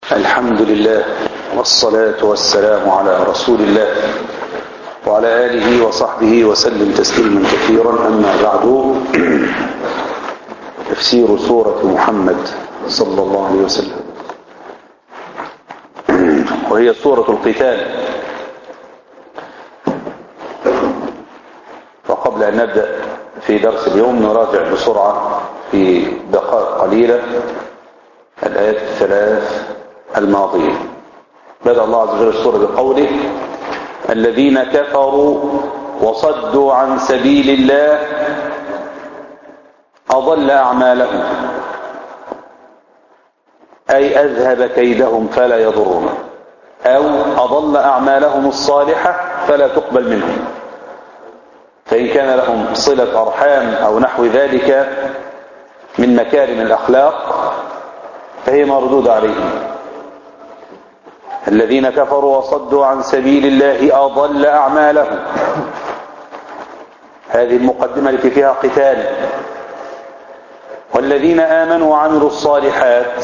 الحمد لله والصلاة والسلام على رسول الله وعلى آله وصحبه وسلم تسليما كثيرا أما بعد تفسير سورة محمد صلى الله عليه وسلم وهي سورة القتال وقبل أن نبدأ في درس اليوم نراجع بسرعة في دقائق قليلة الآيات الثلاث الماضية بدأ الله عز وجل السورة بقوله الذين كفروا وصدوا عن سبيل الله أضل أعمالهم أي أذهب كيدهم فلا يضرنا أو أضل أعمالهم الصالحة فلا تقبل منهم فإن كان لهم صلة أرحام أو نحو ذلك من مكارم الأخلاق فهي مردود عليهم الذين كفروا وصدوا عن سبيل الله أضل أعمالهم هذه المقدمة التي فيها قتال والذين آمنوا وعملوا الصالحات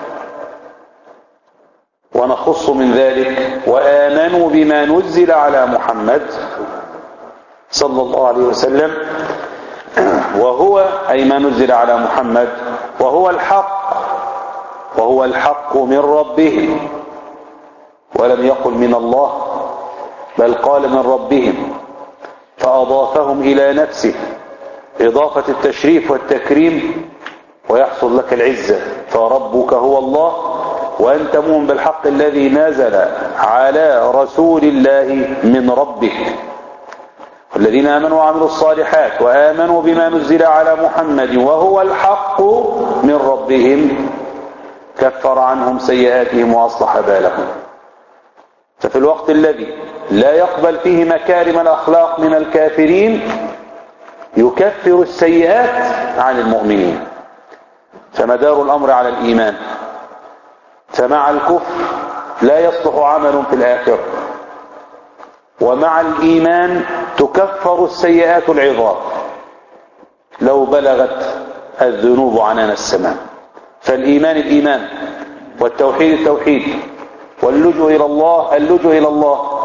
ونخص من ذلك وآمنوا بما نزل على محمد صلى الله عليه وسلم وهو أي ما نزل على محمد وهو الحق وهو الحق من ربهم ولم يقل من الله بل قال من ربهم فأضافهم إلى نفسه إضافة التشريف والتكريم ويحصل لك العزة فربك هو الله وأنت مؤمن بالحق الذي نزل على رسول الله من ربك والذين آمنوا وعملوا الصالحات وآمنوا بما نزل على محمد وهو الحق من ربهم كفر عنهم سيئاتهم وأصلح بالهم ففي الوقت الذي لا يقبل فيه مكارم الأخلاق من الكافرين يكفر السيئات عن المؤمنين فمدار الأمر على الإيمان فمع الكفر لا يصلح عمل في الآخرة ومع الإيمان تكفر السيئات العظام لو بلغت الذنوب عنان السماء فالإيمان الإيمان والتوحيد التوحيد واللجوء إلى الله اللجوء إلى الله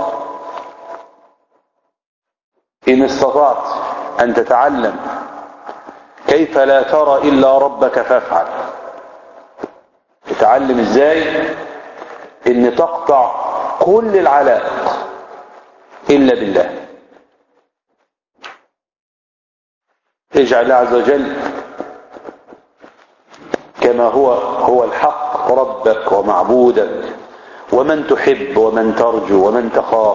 إن استطعت أن تتعلم كيف لا ترى إلا ربك فافعل تتعلم إزاي إن تقطع كل العلائق إلا بالله اجعل الله عز وجل كما هو هو الحق ربك ومعبودك ومن تحب ومن ترجو ومن تخاف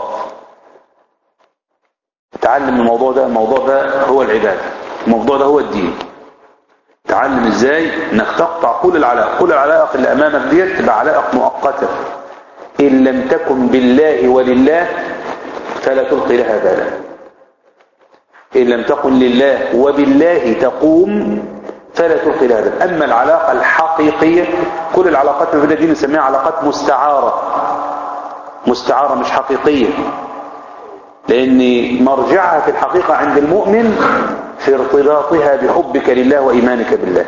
تعلم الموضوع ده الموضوع ده هو العبادة الموضوع ده هو الدين تعلم ازاي انك تقطع كل العلائق كل العلائق اللي امامك ديت تبقى علائق مؤقتة ان لم تكن بالله ولله فلا تلقي لها بالا ان لم تكن لله وبالله تقوم فلا تلقي لها بالا اما العلاقة الحقيقية كل العلاقات اللي في الدين نسميها علاقات مستعارة مستعارة مش حقيقية لأن مرجعها في الحقيقة عند المؤمن في ارتباطها بحبك لله وإيمانك بالله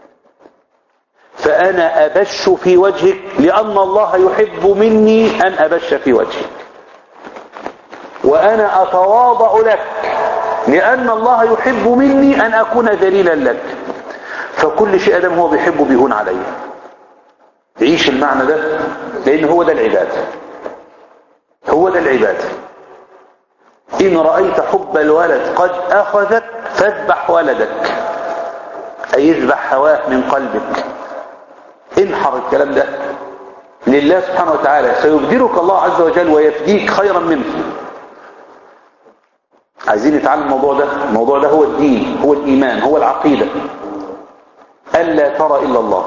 فأنا أبش في وجهك لأن الله يحب مني أن أبش في وجهك وأنا أتواضع لك لأن الله يحب مني أن أكون ذليلا لك فكل شيء أدم هو بيحبه بيهون علي عيش المعنى ده لأن هو ده العبادة هو ده العبادة إن رأيت حب الولد قد أخذك فاذبح ولدك أي يذبح هواه من قلبك انحر الكلام ده لله سبحانه وتعالى سيبدلك الله عز وجل ويفديك خيرا منه عايزين نتعلم الموضوع ده الموضوع ده هو الدين هو الإيمان هو العقيدة ألا ترى إلا الله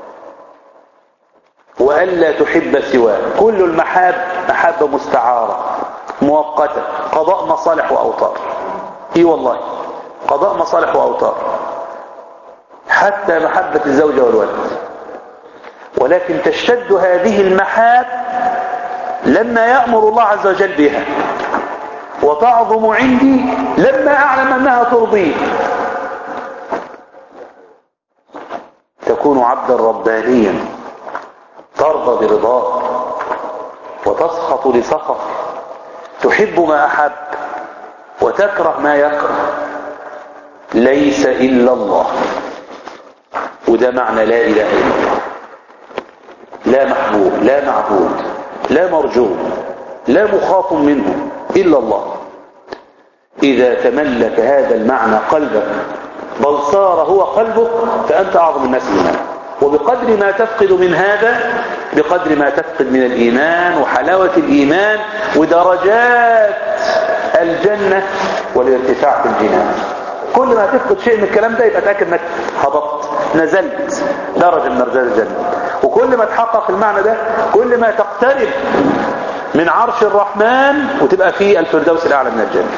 وألا تحب سواه كل المحاب محبة مستعارة مؤقتة قضاء مصالح وأوطار اي والله قضاء مصالح وأوطار حتى محبة الزوجة والولد ولكن تشتد هذه المحاب لما يأمر الله عز وجل بها وتعظم عندي لما أعلم أنها ترضيه تكون عبدا ربانيا ترضى برضاه وتسخط لسخط تحب ما أحب وتكره ما يكره ليس إلا الله وده معنى لا إله إلا الله لا محبوب لا معبود لا مرجو لا مخاف منه إلا الله إذا تملك هذا المعنى قلبك بل صار هو قلبك فأنت أعظم الناس إيمانا وبقدر ما تفقد من هذا بقدر ما تفقد من الإيمان وحلاوة الإيمان ودرجات الجنة والارتفاع في الجنان كل ما تفقد شيء من الكلام ده يبقى تأكد انك هبطت نزلت درجة من درجات الجنة وكل ما تحقق المعنى ده كل ما تقترب من عرش الرحمن وتبقى في الفردوس الأعلى من الجنة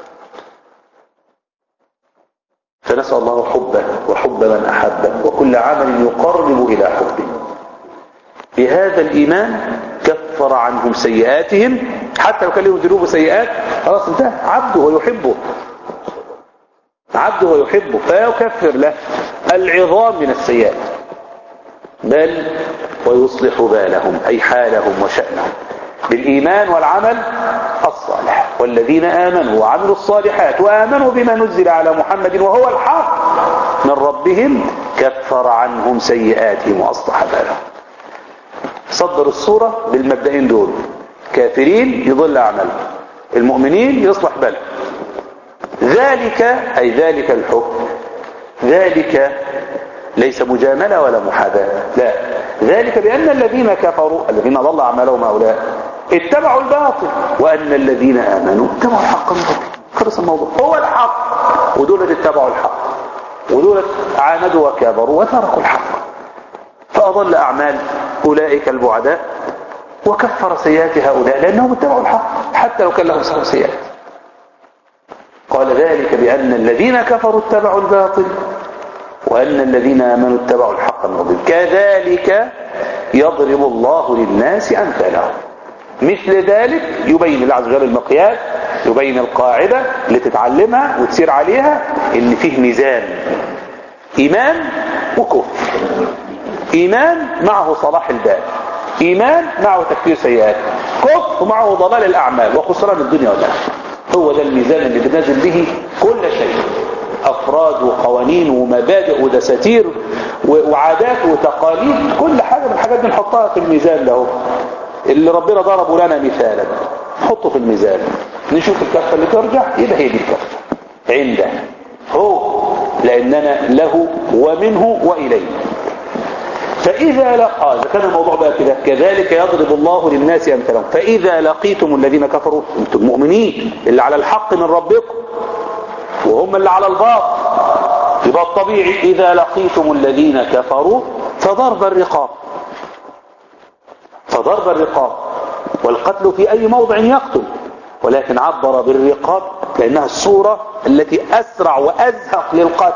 فنسأل الله حبه وحب من أحبه وكل عمل يقرب إلى حبه بهذا الإيمان كفر عنهم سيئاتهم حتى لو كان لهم ذنوب وسيئات خلاص انتهى عبده ويحبه عبده ويحبه فيكفر له العظام من السيئات بل ويصلح بالهم أي حالهم وشأنهم بالإيمان والعمل الصالح والذين آمنوا وعملوا الصالحات وآمنوا بما نزل على محمد وهو الحق من ربهم كفر عنهم سيئاتهم وأصلح بالهم صدر الصورة بالمبدئين دول كافرين يضل أعمالهم المؤمنين يصلح بالهم ذلك أي ذلك الحكم ذلك ليس مجاملة ولا محاباة لا ذلك بأن الذين كفروا الذين ضل أعمالهم هؤلاء اتبعوا الباطل وأن الذين آمنوا اتبعوا الحق من ربهم خلص الموضوع هو الحق ودول اتبعوا الحق ودول عاندوا وكابروا وتركوا الحق فأضل أعمال أولئك البعداء وكفر سيئات هؤلاء لأنهم اتبعوا الحق حتى لو كان لهم سبب سيئات قال ذلك بأن الذين كفروا اتبعوا الباطل وأن الذين آمنوا اتبعوا الحق من ربهم كذلك يضرب الله للناس أمثالهم مثل ذلك يبين الله عز وجل المقياس يبين القاعدة اللي تتعلمها وتسير عليها ان فيه ميزان ايمان وكفر ايمان معه صلاح البال ايمان معه تكفير سيئات كفر معه ضلال الاعمال وخسران الدنيا والاخره هو ده الميزان اللي بنزل به كل شيء افراد وقوانين ومبادئ ودساتير وعادات وتقاليد كل حاجة من الحاجات دي نحطها في الميزان له اللي ربنا ضربه لنا مثالا نحطه في الميزان نشوف الكفة اللي ترجع يبقى هي دي الكفة عنده هو لأننا له ومنه وإليه فإذا لقى إذا كان الموضوع بقى كده كذلك يضرب الله للناس أمثالهم فإذا لقيتم الذين كفروا أنتم مؤمنين اللي على الحق من ربكم وهم اللي على الباطل يبقى الطبيعي إذا لقيتم الذين كفروا فضرب الرقاب فضرب الرقاب والقتل في أي موضع يقتل ولكن عبر بالرقاب لأنها الصورة التي أسرع وأزهق للقتل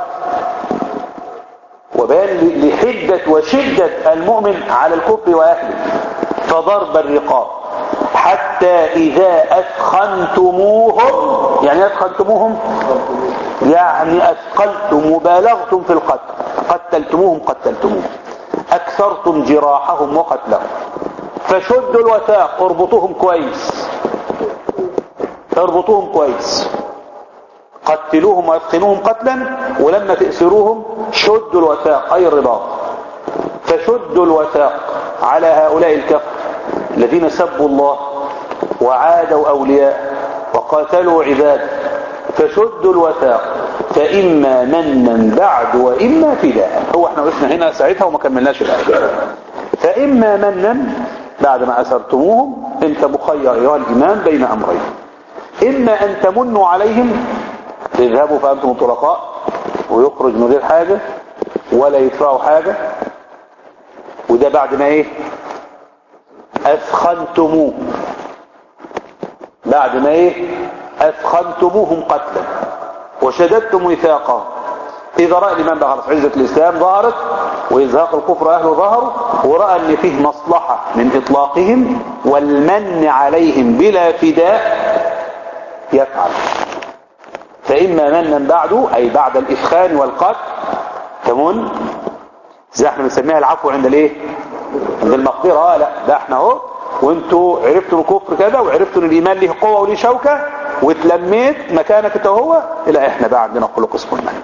وبان لحدة وشدة المؤمن على الكفر وأهله فضرب الرقاب حتى إذا أثخنتموهم يعني أثخنتموهم يعني أثقلتم وبالغتم في القتل قتلتموهم قتلتموهم أكثرتم جراحهم وقتلهم فشدوا الوثاق اربطوهم كويس اربطوهم كويس قتلوهم وأثخنوهم قتلا ولما تأسروهم شدوا الوثاق أي الرباط فشدوا الوثاق على هؤلاء الكفر الذين سبوا الله وعادوا أولياء وقاتلوا عباد فشدوا الوثاق فإما منا بعد وإما فداء هو احنا وقفنا هنا ساعتها وما كملناش الآية فإما منا بعد ما أسرتموهم انت مخير أيها الإمام بين أمرين إما أن تمنوا عليهم اذهبوا فأنتم طلقاء ويخرج من غير حاجة ولا يدفعوا حاجة وده بعد ما ايه أثخنتموه بعد ما ايه أثخنتموهم قتلا وشددتم وثاقهم إذا رأى الإمام بقى خلاص عزة الإسلام ظهرت وإزهاق الكفر أهله ظهروا ورأى أن فيه مصلحة من إطلاقهم والمن عليهم بلا فداء يفعل فإما منا بعده أي بعد الإفخان والقتل تمن زي احنا بنسميها العفو عند الايه عند المقدرة آه لا ده احنا اهو وانتوا عرفتوا الكفر كذا وعرفتوا ان الايمان له قوة وليه شوكة واتلميت مكانك انت وهو لا احنا بقى عندنا خلق اسمه المن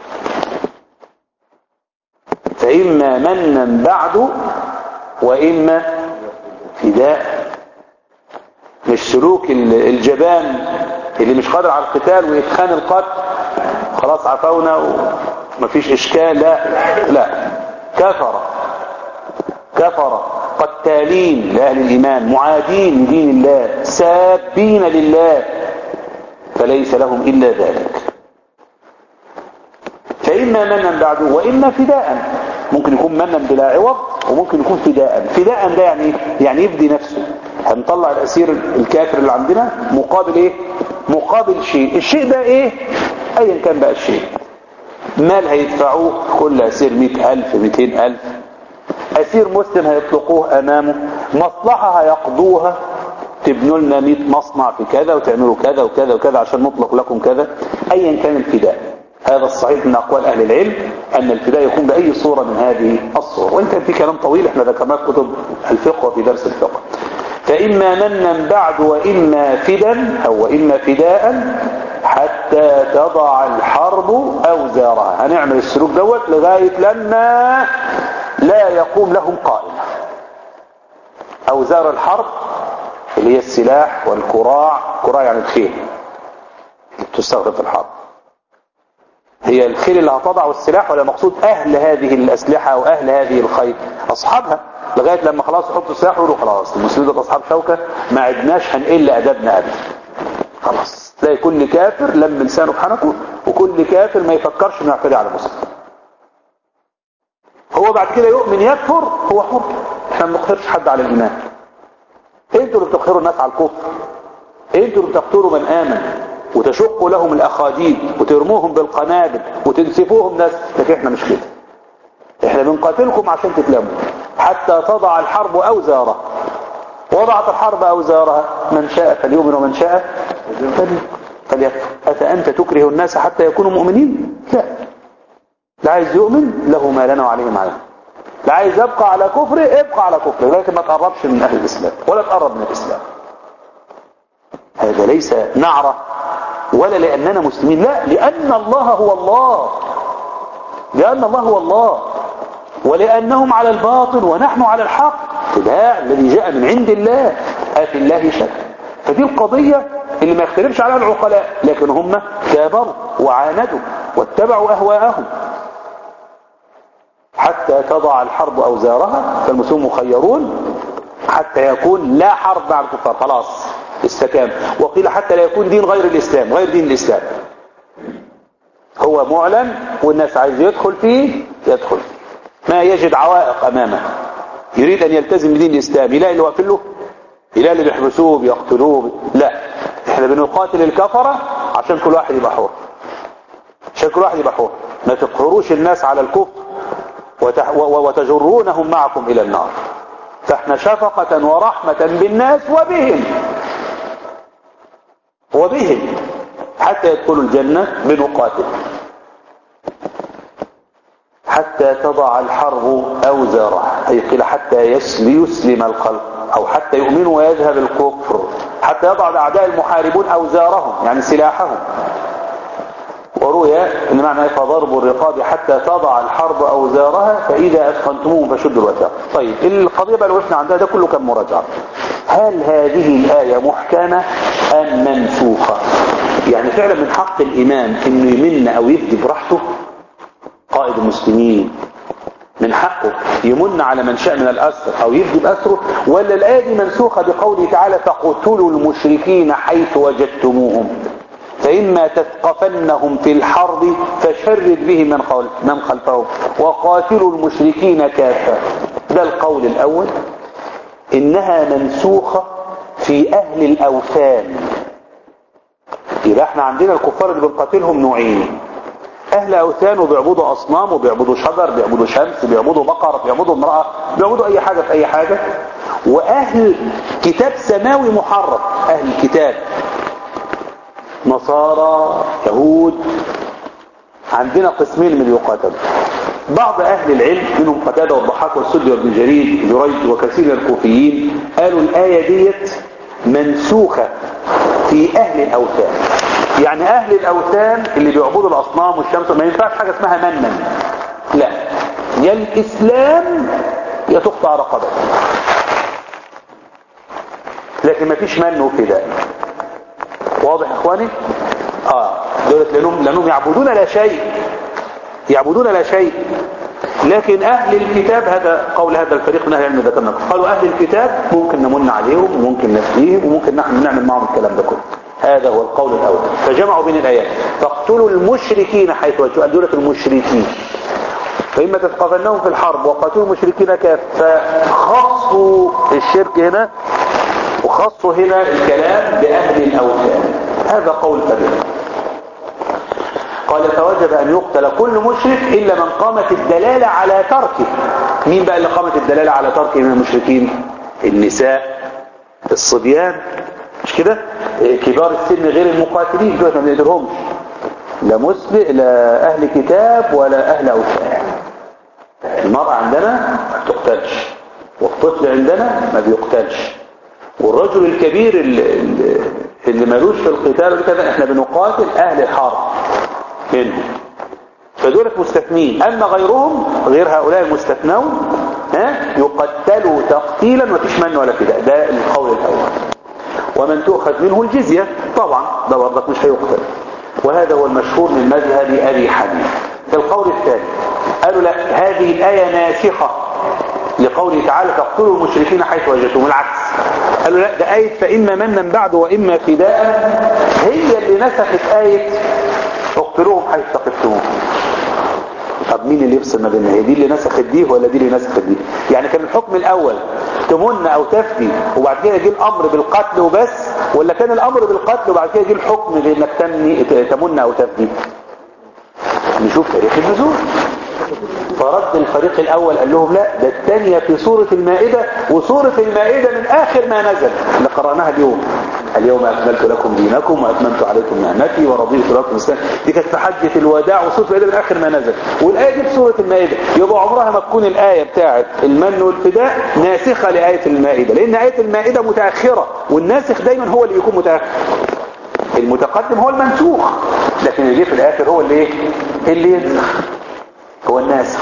فإما منا بعد وإما فداء مش سلوك الجبان اللي مش قادر على القتال ويتخان القتل خلاص عفونا ومفيش اشكال لا لا كفر كفر قتالين لأهل الإيمان معادين لدين الله سابين لله فليس لهم إلا ذلك فإما منا بعده وإما فداء ممكن يكون منا بلا عوض وممكن يكون فداء فداء ده يعني يعني يفدي نفسه هنطلع الأسير الكافر اللي عندنا مقابل إيه مقابل شيء الشيء ده إيه أيا كان بقى الشيء مال هيدفعوه كل أسير مئة ألف مئتين ألف أسير مسلم هيطلقوه أمامه مصلحة هيقضوها تبنوا لنا 100 مصنع في كذا وتعملوا كذا وكذا وكذا عشان نطلق لكم كذا أيا كان الفداء هذا الصحيح من أقوال أهل العلم أن الفداء يكون بأي صورة من هذه الصور وإن كان في كلام طويل احنا ذكرناه في كتب الفقه وفي درس الفقه فإما منا بعد وإما فدا أو وإما فداء حتى تضع الحرب أوزارها هنعمل السلوك دوت لغاية لما لا يقوم لهم قائم أوزار الحرب اللي هي السلاح والكراع كراع يعني الخيل تستخدم في الحرب هي الخيل اللي هتضع السلاح ولا مقصود أهل هذه الأسلحة أو أهل هذه الخيل أصحابها لغاية لما خلاص يحطوا السلاح ويقولوا خلاص المسلمين دول أصحاب شوكة ما عدناش هنقل أدبنا أبدا خلاص تلاقي كل كافر لم لسانه في حنكه وكل كافر ما يفكرش انه يعتدي على مسلم هو بعد كده يؤمن يكفر هو حر احنا ما بنقهرش حد على الايمان انتوا اللي بتقهروا الناس على الكفر انتوا اللي بتقتلوا من امن وتشقوا لهم الاخاديد وترموهم بالقنابل وتنسفوهم ناس لكن احنا مش كده احنا بنقاتلكم عشان تتلموا حتى تضع الحرب اوزارها وضعت الحرب اوزارها من شاء فليؤمن ومن شاء فليكفر أفأنت تكره الناس حتى يكونوا مؤمنين لا لا عايز يؤمن له ما لنا وعليه ما لنا لا عايز يبقى على كفره ابقى على كفره لكن ما تقربش من أهل الإسلام ولا تقرب من الإسلام هذا ليس نعرة ولا لأننا مسلمين لا لأن الله هو الله لأن الله هو الله ولأنهم على الباطل ونحن على الحق اتباع الذي جاء من عند الله آتي الله شك فدي القضية اللي ما يختلفش عليها العقلاء لكن هم كابروا وعاندوا واتبعوا أهواءهم حتى تضع الحرب أوزارها فالمسلمون مخيرون حتى يكون لا حرب مع الكفار خلاص استكام وقيل حتى لا يكون دين غير الإسلام غير دين الإسلام هو معلن والناس عايز يدخل فيه يدخل فيه ما يجد عوائق أمامه يريد أن يلتزم بدين الإسلام يلاقي اللي واقفين له يلاقي اللي بيحبسوه بيقتلوه لا احنا بنقاتل الكفرة عشان كل واحد يبقى حر عشان كل واحد يبقى حر ما تقهروش الناس على الكفر وتجرونهم معكم إلى النار فاحنا شفقة ورحمة بالناس وبهم وبهم حتى يدخلوا الجنة بنقاتل حتى تضع الحرب أوزارها أي قيل حتى يسلم القلب أو حتى يؤمنوا ويذهب الكفر حتى يضع الأعداء المحاربون أوزارهم يعني سلاحهم وروي ان معنى فضرب الرقاب حتى تضع الحرب اوزارها فاذا اثخنتموهم فشدوا الوثاق طيب القضيه بقى اللي وقفنا عندها ده كله كان مراجعه هل هذه الايه محكمه ام منسوخه يعني فعلا من حق الامام انه يمن او يفدي براحته قائد المسلمين من حقه يمن على من شاء من الأسر أو يفدي بأسره ولا الآية دي منسوخة بقوله تعالى فقتلوا المشركين حيث وجدتموهم فإما تثقفنهم في الحرب فشرد بهم من, خلف من خلفهم وقاتلوا المشركين كافة ده القول الأول إنها منسوخة في أهل الأوثان يبقى احنا عندنا الكفار اللي بنقاتلهم نوعين اهل اوثان وبيعبدوا اصنام وبيعبدوا شجر بيعبدوا شمس بيعبدوا بقر بيعبدوا امرأة بيعبدوا اي حاجة في اي حاجة واهل كتاب سماوي محرف اهل الكتاب نصارى يهود عندنا قسمين من يقاتلوا بعض أهل العلم منهم قتادة والضحاك والسدي وابن جرير جريج وكثير من الكوفيين قالوا الآية ديت منسوخة في أهل الأوثان يعني أهل الأوثان اللي بيعبدوا الأصنام والشمس ما ينفعش حاجة اسمها منن لا يا الإسلام يا تقطع رقبته لكن ما فيش من وفداء واضح يا اخواني اه دولت لانهم, لأنهم يعبدون لا شيء يعبدون لا شيء لكن أهل الكتاب هذا قول هذا الفريق من أهل العلم ذكرنا قالوا أهل الكتاب ممكن نمن عليهم وممكن نفديهم وممكن نحن نعمل معهم الكلام ده كله هذا هو القول الأول فجمعوا بين الآيات فاقتلوا المشركين حيث وجهوا دولة المشركين فإما تثقفنهم في الحرب وقتلوا المشركين كافة فخصوا الشرك هنا وخصوا هنا الكلام بأهل الأوثان هذا قول فريق قال فوجب أن يقتل كل مشرك إلا من قامت الدلالة على تركه مين بقى اللي قامت الدلالة على تركه من المشركين النساء الصبيان مش كده كبار السن غير المقاتلين دول ما بنقدرهمش لا مسلم لا أهل كتاب ولا أهل أوثان المرأة عندنا ما بتقتلش والطفل عندنا ما بيقتلش والرجل الكبير اللي, اللي ملوش في القتال وكذا احنا بنقاتل أهل الحرب منهم فدولة مستثنين أما غيرهم غير هؤلاء المستثنون ها يقتلوا تقتيلا مفيش من ولا فداء ده القول الأول ومن تؤخذ منه الجزية طبعا ده برضك مش هيقتل وهذا هو المشهور من مذهب أبي حنيفه القول الثاني قالوا لا هذه الآية ناسخة لقوله تعالى تقتلوا المشركين حيث وجدتم العكس قالوا لا ده آية فإما منا بعد وإما فداء هي اللي نسخت آية اقتلوهم حيث ثقفتموهم طب مين اللي يفصل ما بيننا هي دي اللي نسخت دي ولا دي اللي نسخت دي يعني كان الحكم الاول تمن او تفدي وبعد كده يجي الامر بالقتل وبس ولا كان الامر بالقتل وبعد كده يجي الحكم بانك تمن او تفدي نشوف تاريخ النزول فرد الفريق الاول قال لهم لا ده الثانيه في سوره المائده وسوره المائده من اخر ما نزل اللي قراناها اليوم اليوم أكملت لكم دينكم وأتممت عليكم نعمتي ورضيت لكم الإسلام دي كانت في حجة الوداع وسورة المائدة من آخر ما نزل والآية دي في سورة المائدة يبقى عمرها ما تكون الآية بتاعت المن والفداء ناسخة لآية المائدة لأن آية المائدة متأخرة والناسخ دايما هو اللي يكون متأخر المتقدم هو المنسوخ لكن اللي في الآخر هو اللي اللي ينسخ هو الناسخ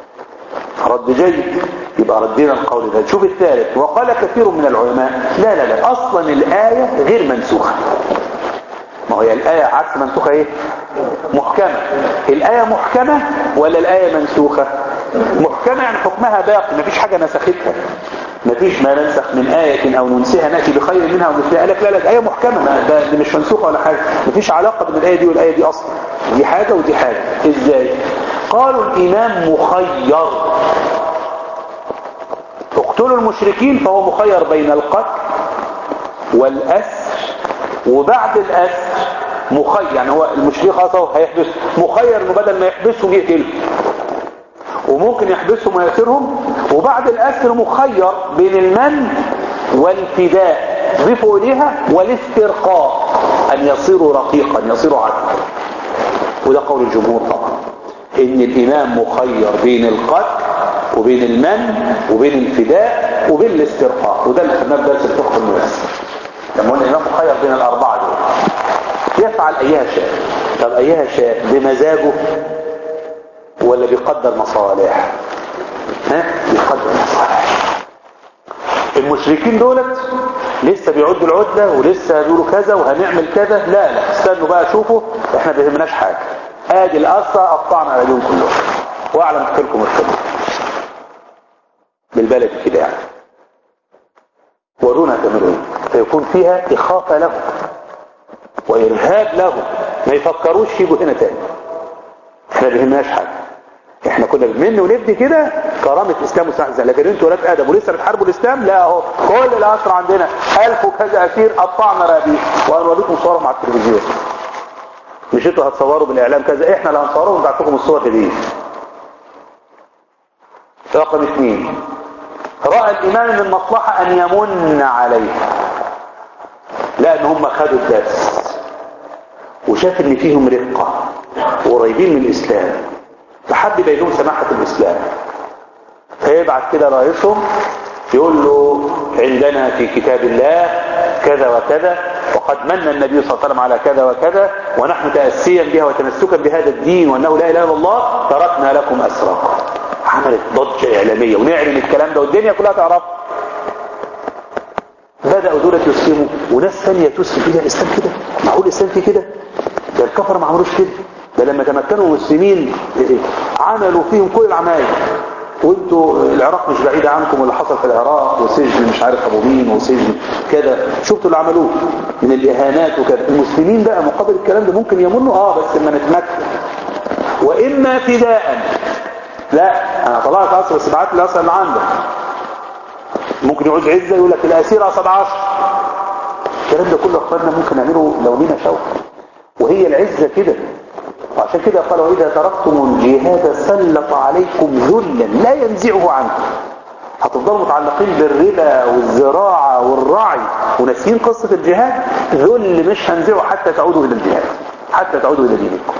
رد جيد يبقى ردينا القول ده شوف الثالث وقال كثير من العلماء لا لا لا اصلا الآية غير منسوخة ما هي الآية عكس منسوخة ايه محكمة الآية محكمة ولا الآية منسوخة محكمة يعني حكمها باقي مفيش حاجة نسختها مفيش ما ننسخ من آية أو ننسيها نأتي بخير منها ومثلها قال لك لا لا الآية محكمة ما ده دي مش منسوخة ولا حاجة مفيش علاقة بين الآية دي والآية دي أصلا دي حاجة ودي حاجة إزاي قالوا الإمام مخير اقتلوا المشركين فهو مخير بين القتل والأسر وبعد الأسر مخير يعني هو المشرك خلاص هو هيحبس مخير انه بدل ما يحبسهم يقتلهم وممكن يحبسهم ويأسرهم وبعد الأسر مخير بين المن والفداء ضيفوا إليها والاسترقاء أن يصيروا رقيقا يصيروا عدلا وده قول الجمهور طبعا إن الإمام مخير بين القتل وبين المن وبين الفداء وبين الاسترقاء وده اللي خدناه في درس الفقه الميسر لما قلنا الإمام مخير بين الأربعة دول يفعل أيها شاء طب أيها شاء بمزاجه ولا بيقدر مصالح ها بيقدر مصالح المشركين دولت لسه بيعدوا العدة ولسه بيقولوا كذا وهنعمل كذا لا لا استنوا بقى شوفوا احنا بيهمناش حاجة ادي القصة قطعنا على دول كلهم واعلم لكم الخبر بالبلد كده يعني ورونا تعملوا ايه فيكون فيها اخافة لهم وارهاب لهم ما يفكروش يجوا هنا تاني احنا بيهمناش حاجة احنا كنا بنمن ونبدي كده كرامة اسلام وسعزة لكن انتوا ولاد ادب ولسه بتحاربوا الاسلام لا اهو كل الاسر عندنا الف وكذا اسير قطعنا رابيه وهنوريكم صورهم على التلفزيون مش انتوا هتصوروا بالاعلام كذا احنا اللي هنصورهم ونبعت لكم الصور دي رقم اثنين رأى الامام من المصلحة ان يمن عليه لان هم خدوا الدرس وشاف ان فيهم رقة وقريبين من الاسلام فحب يبين لهم سماحة الإسلام فيبعت كده رئيسهم يقول له عندنا في كتاب الله كذا وكذا وقد من النبي صلى الله عليه وسلم على كذا وكذا ونحن تأسيا بها وتمسكا بهذا الدين وأنه لا إله إلا الله تركنا لكم أسراكم عملت ضجة إعلامية ونعلن الكلام ده والدنيا كلها تعرف بدأوا دولة يسلموا وناس ثانية تسلم فيها الإسلام كده معقول الإسلام في كده ده الكفر ما عملوش كده ده لما تمكنوا المسلمين عملوا فيهم كل العمايل وانتوا العراق مش بعيدة عنكم واللي حصل في العراق وسجن مش عارف ابو مين وسجن كده شفتوا اللي عملوه من الاهانات وكده المسلمين بقى مقابل الكلام ده ممكن يمنوا اه بس اما نتمكن واما فداء لا انا طلعت عصر بس بعت لي اصلا اللي عندك ممكن يعوز عزة يقول لك الاسير اصل عشر الكلام ده كله اخواننا ممكن نعمله لو لينا شوق وهي العزة كده وعشان كده قال وإذا تركتم الجهاد سلط عليكم ذلا لا ينزعه عنكم هتفضلوا متعلقين بالربا والزراعة والرعي وناسيين قصة الجهاد ذل مش هنزعه حتى تعودوا إلى الجهاد حتى تعودوا إلى دينكم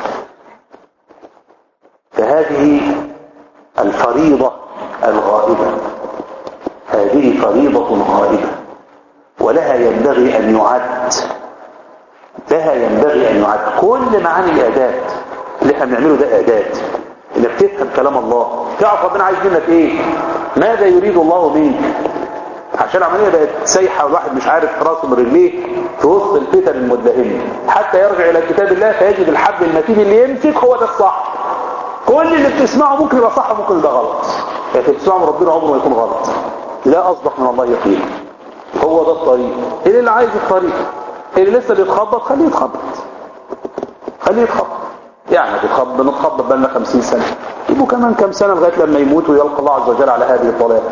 فهذه الفريضة الغائبة هذه فريضة غائبة ولها ينبغي أن يعد لها ينبغي أن يعد كل معاني الإعداد اللي احنا بنعمله ده إعداد انك تفهم كلام الله تعرف ربنا عايز منك ايه ماذا يريد الله منك عشان العملية بقت سايحة والواحد مش عارف راسه من رجليه في وسط الفتن المدهنة حتى يرجع إلى كتاب الله فيجد الحبل المتين اللي يمسك هو ده الصح كل اللي بتسمعه ممكن يبقى صح وممكن يبقى غلط يعني بتسمعه من ربنا عمره ما يكون غلط لا أصدق من الله يقين هو ده الطريق اللي, اللي عايز الطريق اللي لسه بيتخبط خليه يتخبط خليه يتخبط يعني بنتخبط بنتخبط بقالنا 50 سنة يبقوا كمان كم سنة لغاية لما يموت ويلقى الله عز وجل على هذه الضلالة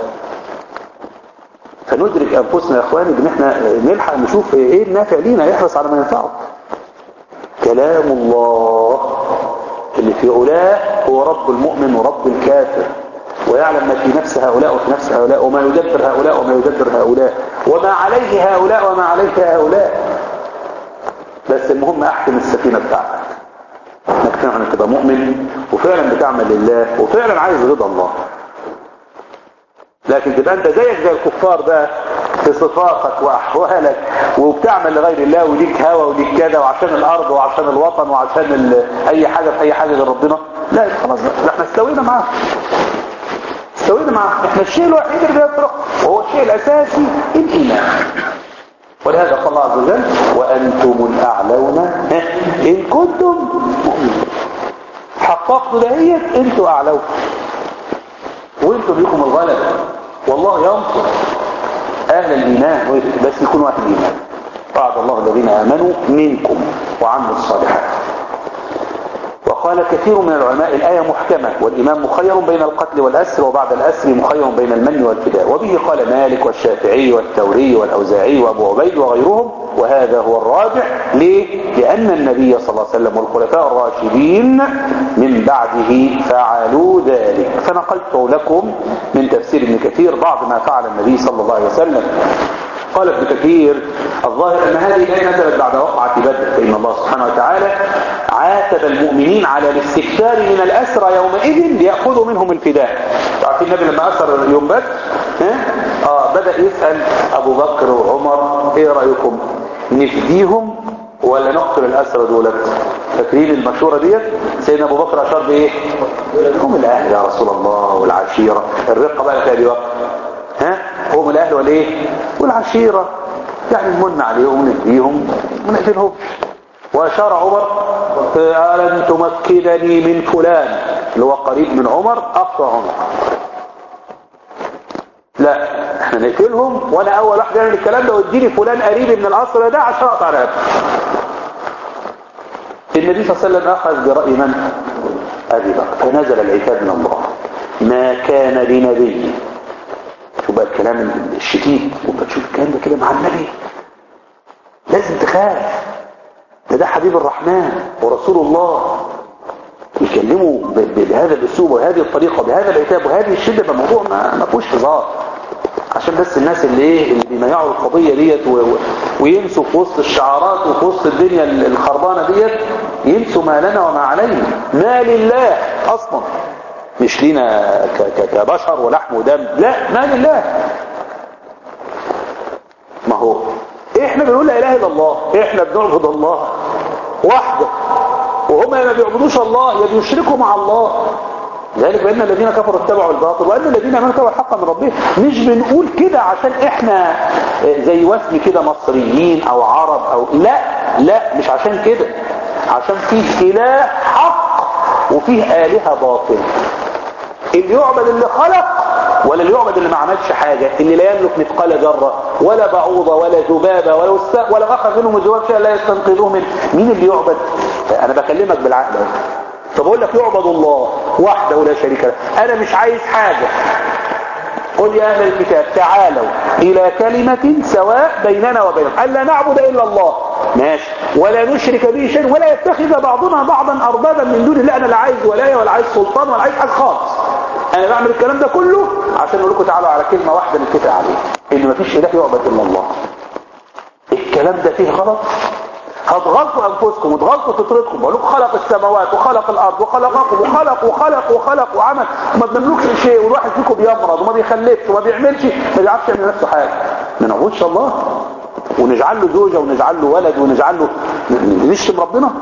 فندرك أنفسنا يا إخواني بأن احنا نلحق نشوف إيه النافع لينا يحرص على ما ينفعه كلام الله اللي في علاه هو رب المؤمن ورب الكافر ويعلم ما في نفس هؤلاء وفي نفس هؤلاء وما يدبر هؤلاء وما يدبر هؤلاء وما عليه هؤلاء وما عليك هؤلاء بس المهم احكم السفينة بتاعتك انك فعلا تبقى مؤمن وفعلا بتعمل لله وفعلا عايز رضا الله لكن تبقى انت زيك زي الكفار بقى في صفاتك واحوالك وبتعمل لغير الله وليك هوى وليك كذا وعشان الارض وعشان الوطن وعشان ال... اي حاجة في اي حاجة غير ربنا لا خلاص لا احنا استوينا معاه استوينا معاه احنا الشيء الوحيد اللي بيفرق وهو الشيء الاساسي الايمان ولهذا قال الله عز وجل وانتم الاعلون ان كنتم مؤمنين حققتوا دهيت انتوا اعلون وانتم لكم الغلبة والله ينصر اهل الايمان بس يكون واحد الايمان وعد الله الذين امنوا منكم وعملوا الصالحات وقال كثير من العلماء الآية محكمة والإمام مخير بين القتل والأسر وبعد الأسر مخير بين المن والفداء وبه قال مالك والشافعي والثوري والأوزاعي وأبو عبيد وغيرهم وهذا هو الراجح ليه؟ لأن النبي صلى الله عليه وسلم والخلفاء الراشدين من بعده فعلوا ذلك فنقلت لكم من تفسير ابن كثير بعض ما فعل النبي صلى الله عليه وسلم قال ابن كثير الظاهر أن هذه الآية نزلت بعد وقعة بدر فإن الله سبحانه وتعالى عاتب المؤمنين على الاستكثار من الأسرى يومئذ ليأخذوا منهم الفداء عارفين النبي لما أسر يوم بدر آه بدأ يسأل أبو بكر وعمر إيه رأيكم نفديهم ولا نقتل الأسرى دولت فاكرين المشورة ديت سيدنا أبو بكر أشار بإيه هم الأهل يا رسول الله والعشيرة الرقة بقى في أبي بكر ها هم الأهل والإيه والعشيرة يعني نمن عليهم نديهم ونقتلهم وأشار عمر ألن تمكنني من فلان اللي هو قريب من عمر أقصى عمر لا احنا نقتلهم وانا اول واحد يعمل الكلام ده واديني فلان قريب من العصر ده عشان اقطع رقبته النبي صلى الله عليه وسلم اخذ براي من ابي بكر فنزل العتاب من الله ما كان لنبي شوف بقى الكلام الشديد وبتشوف الكلام ده كده مع النبي لازم تخاف ده ده حبيب الرحمن ورسول الله يكلموا بهذا الاسلوب وهذه الطريقه بهذا العتاب وهذه الشده ده موضوع ما ما فيهوش هزار عشان بس الناس اللي ايه اللي بيميعوا القضيه ديت و... وينسوا في وسط الشعارات وفي وسط الدنيا الخربانه ديت ينسوا ما لنا وما علينا ما لله اصلا مش لينا ك- ك- كبشر ولحم ودم لا ما لله ما هو احنا بنقول لا اله الا الله احنا بنعبد الله وحده وهم ما بيعبدوش الله يا بيشركوا مع الله ذلك بان الذين كفروا اتبعوا الباطل وان الذين امنوا اتبعوا الحق من ربهم مش بنقول كده عشان احنا زي وثن كده مصريين او عرب او لا لا مش عشان كده عشان فيه اله حق وفيه الهه باطل اللي يعبد اللي خلق ولا اللي يعبد اللي ما عملش حاجة اللي لا يملك مثقال ذرة ولا بعوضة ولا ذبابة ولا وساء ولا أخذ منهم الذباب شيئا لا يستنقذوه من مين اللي يعبد أنا بكلمك بالعقل اهو طب أقول لك يعبد الله وحده ولا شريك له أنا مش عايز حاجة قل يا أهل الكتاب تعالوا إلى كلمة سواء بيننا وبينهم ألا نعبد إلا الله ماشي ولا نشرك به شيء ولا يتخذ بعضنا بعضا أربابا من دون الله أنا لا عايز ولاية ولا عايز سلطان ولا عايز حاجة خالص أنا بعمل الكلام ده كله عشان أقول لكم تعالوا على كلمة واحدة نتفق عليها إن مفيش إله يعبد إلا الله الكلام ده فيه غلط هتغلطوا انفسكم وتغلطوا فطرتكم بقول لكم خلق السماوات وخلق الارض وخلقكم وخلق وخلق وخلق وعمل وما بنملكش شيء والواحد فيكم بيمرض وما بيخلفش وما بيعملش ما بيعرفش يعمل نفسه حاجه ما نعبدش الله ونجعل له زوجه ونجعل له ولد ونجعل له نشتم ربنا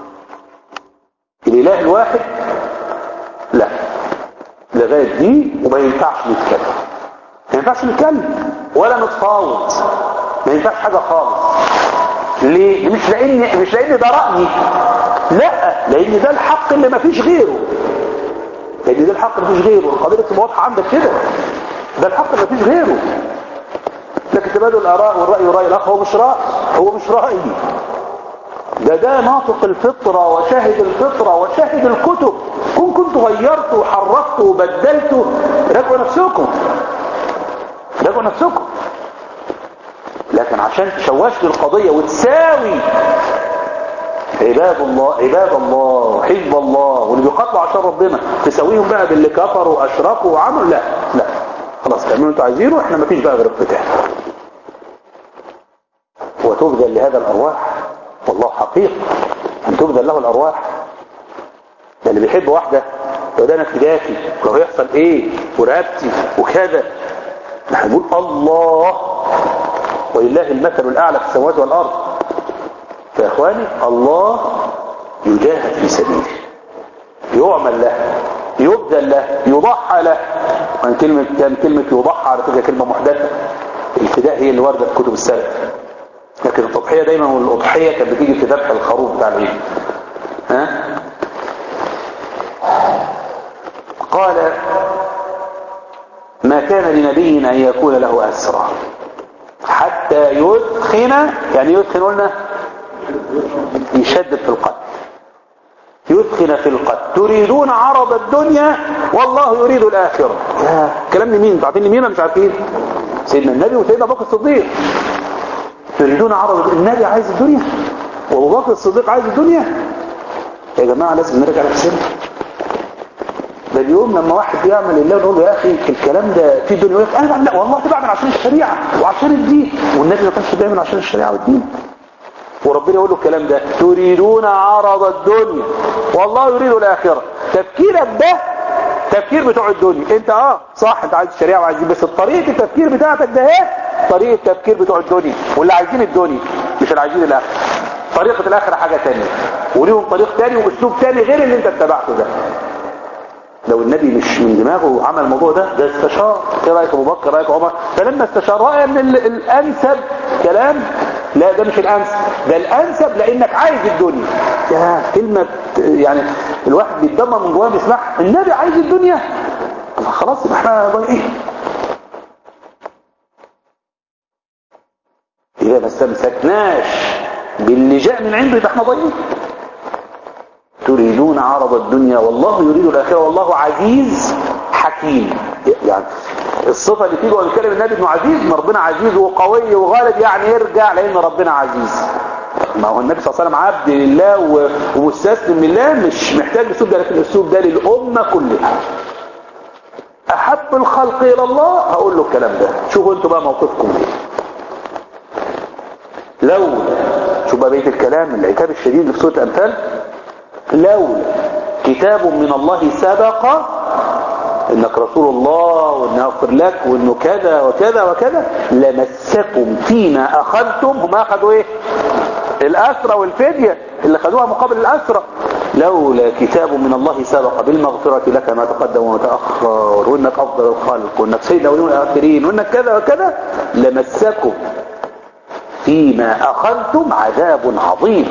الاله الواحد لا لغايه دي وما ينفعش نتكلم ما ينفعش نتكلم ولا نتفاوض ما ينفعش حاجه خالص ليه مش لان مش لان ده رايي لا لان ده الحق اللي ما فيش غيره لان ده الحق اللي ما فيش غيره القضيه تبقى واضحه عندك كده ده الحق اللي ما فيش غيره لكن تبادل الاراء والراي وراي الاخر هو مش راي هو مش رايي ده ده ناطق الفطرة وشاهد الفطرة وشاهد الكتب كن كنت غيرت وحرفت وبدلت راجعوا نفسكم راجعوا نفسكم لكن عشان تشوشت القضية وتساوي عباد الله عباد الله حزب الله واللي بيقاتلوا عشان ربنا تساويهم بقى باللي كفروا واشركوا وعملوا لا لا خلاص تعملوا انتوا عايزينه احنا مفيش بقى غير القتال وتبذل لهذا الارواح والله حقيقة ان تبذل له الارواح ده اللي بيحب واحدة لو ده انا فداكي لو هيحصل ايه ورقبتي وكذا نحن نقول الله ولله المثل الأعلى في السماوات والأرض فيا إخواني الله يجاهد في سبيله يعمل له يبذل له يضحى له وان كلمة كان كلمة يضحى على فكرة كلمة محدثة الفداء هي اللي واردة في كتب السلف لكن التضحية دايما والأضحية كانت بتيجي في ذبح الخروف بتاع العيد ها قال ما كان لنبي أن يكون له أسرى حتى يدخن يعني يدخن قلنا يشدد في القتل يدخن في القتل تريدون عرض الدنيا والله يريد الآخرة يا كلام لمين انتوا عارفين لمين ولا مش عارفين سيدنا النبي وسيدنا ابو بكر الصديق تريدون عرض النبي عايز الدنيا وابو بكر الصديق عايز الدنيا يا جماعة لازم نرجع نفسنا ده اليوم لما واحد بيعمل الله نقول له يا اخي الكلام ده في الدنيا يقول انا بعمل لا والله بعمل عشان الشريعه وعشان الدين والنبي ما كانش بيعمل عشان الشريعه والدين وربنا يقول له الكلام ده تريدون عرض الدنيا والله يريد الاخره تفكيرك ده تفكير بتوع الدنيا انت اه صح انت عايز الشريعه وعايز بس طريقه التفكير بتاعتك ده ايه طريقه التفكير بتوع الدنيا واللي عايزين الدنيا مش اللي عايزين الاخره طريقه الاخره حاجه ثانيه وليهم طريق ثاني واسلوب ثاني غير اللي انت اتبعته ده لو النبي مش من دماغه عمل الموضوع ده ده استشار ايه رايك ابو بكر رايك عمر فلما استشار راى ان الانسب كلام لا ده مش الانسب ده الانسب لانك عايز الدنيا يا كلمه يعني الواحد بيتدمر من جواه بيسمعها النبي عايز الدنيا خلاص يبقى احنا ضايعين اذا ما استمسكناش باللي جاء من عنده يبقى احنا ضايعين تريدون عرض الدنيا والله يريد الآخرة والله عزيز حكيم يعني الصفة اللي تيجي ويتكلم النبي انه عزيز ما ربنا عزيز وقوي وغالب يعني يرجع لان ربنا عزيز ما هو النبي صلى الله عليه وسلم عبد لله ومستسلم لله مش محتاج الاسلوب ده لكن الاسلوب ده للامه كلها احب الخلق الى الله هقول له الكلام ده شوفوا انتوا بقى موقفكم ايه لو شوف بقى بقيه الكلام العتاب الشديد اللي في سوره الانفال لولا كتاب من الله سبق انك رسول الله وانه اغفر لك وانه كذا وكذا وكذا لمسكم فيما اخذتم هم اخذوا ايه الاسرى والفدية اللي خدوها مقابل الاسرى لولا كتاب من الله سبق بالمغفرة لك ما تقدم وما تأخر وانك افضل الخلق وانك سيد الاولين والاخرين وانك كذا وكذا لمسكم فيما اخذتم عذاب عظيم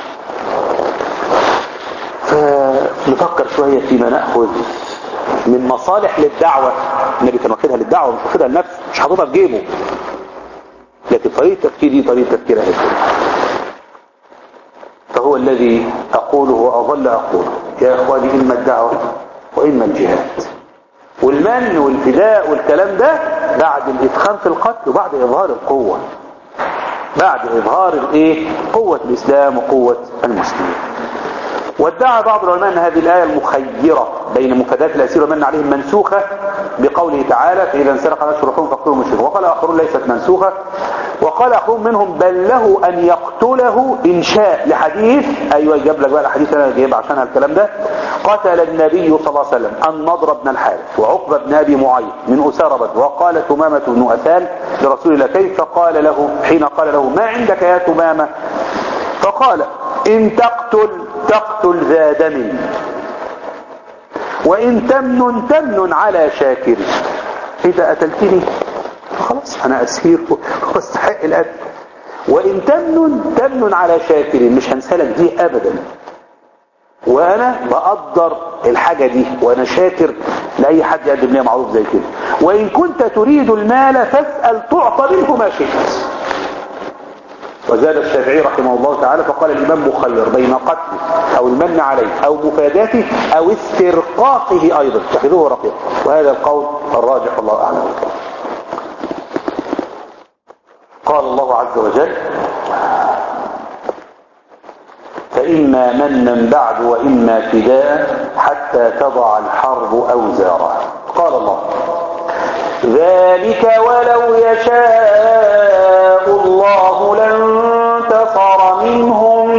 فنفكر شوية فيما نأخذ من مصالح للدعوة النبي كان واخدها للدعوة مش واخدها لنفسه مش حاططها في جيبه لكن طريقة تفكير دي طريقة تفكير أهل فهو الذي أقوله وأظل أقوله يا إخواني إما الدعوة وإما الجهاد والمن والفداء والكلام ده بعد الإدخال في القتل وبعد إظهار القوة بعد إظهار الإيه قوة الإسلام وقوة المسلمين وادعى بعض العلماء أن هذه الآية المخيرة بين مفادات الأسير ومن عليهم منسوخة بقوله تعالى فإذا انسلق الأشهر فاقتلوا المشركين وقال آخرون ليست منسوخة وقال آخرون منهم بل له أن يقتله إن شاء لحديث أيوة جاب لك بقى الحديث أنا جايب عشانها الكلام ده قتل النبي صلى الله عليه وسلم النضر بن الحارث وعقبة بن أبي معيط من أسارة بدر وقال تمامة بن أثال لرسول الله كيف قال له حين قال له ما عندك يا تمامة فقال إن تقتل تقتل ذا دم وإن تمن تمن على شاكر إذا قتلتني خلاص أنا أسير واستحق الأجر وإن تمن تمن على شاكر مش هنسلك دي أبدا وأنا بقدر الحاجة دي وأنا شاكر لأي حد يقدم لي معروف زي كده وإن كنت تريد المال فاسأل تعطى منه ما شئت وزاد الشافعي رحمه الله تعالى فقال الإمام مخير بين قتله أو المن عليه أو مفاداته أو استرقاقه أيضا اتخذوه رقيق وهذا القول الراجح الله أعلم قال الله عز وجل فإما منا بعد وإما فداء حتى تضع الحرب أوزارها قال الله ذلك ولو يشاء الله لانتصر منهم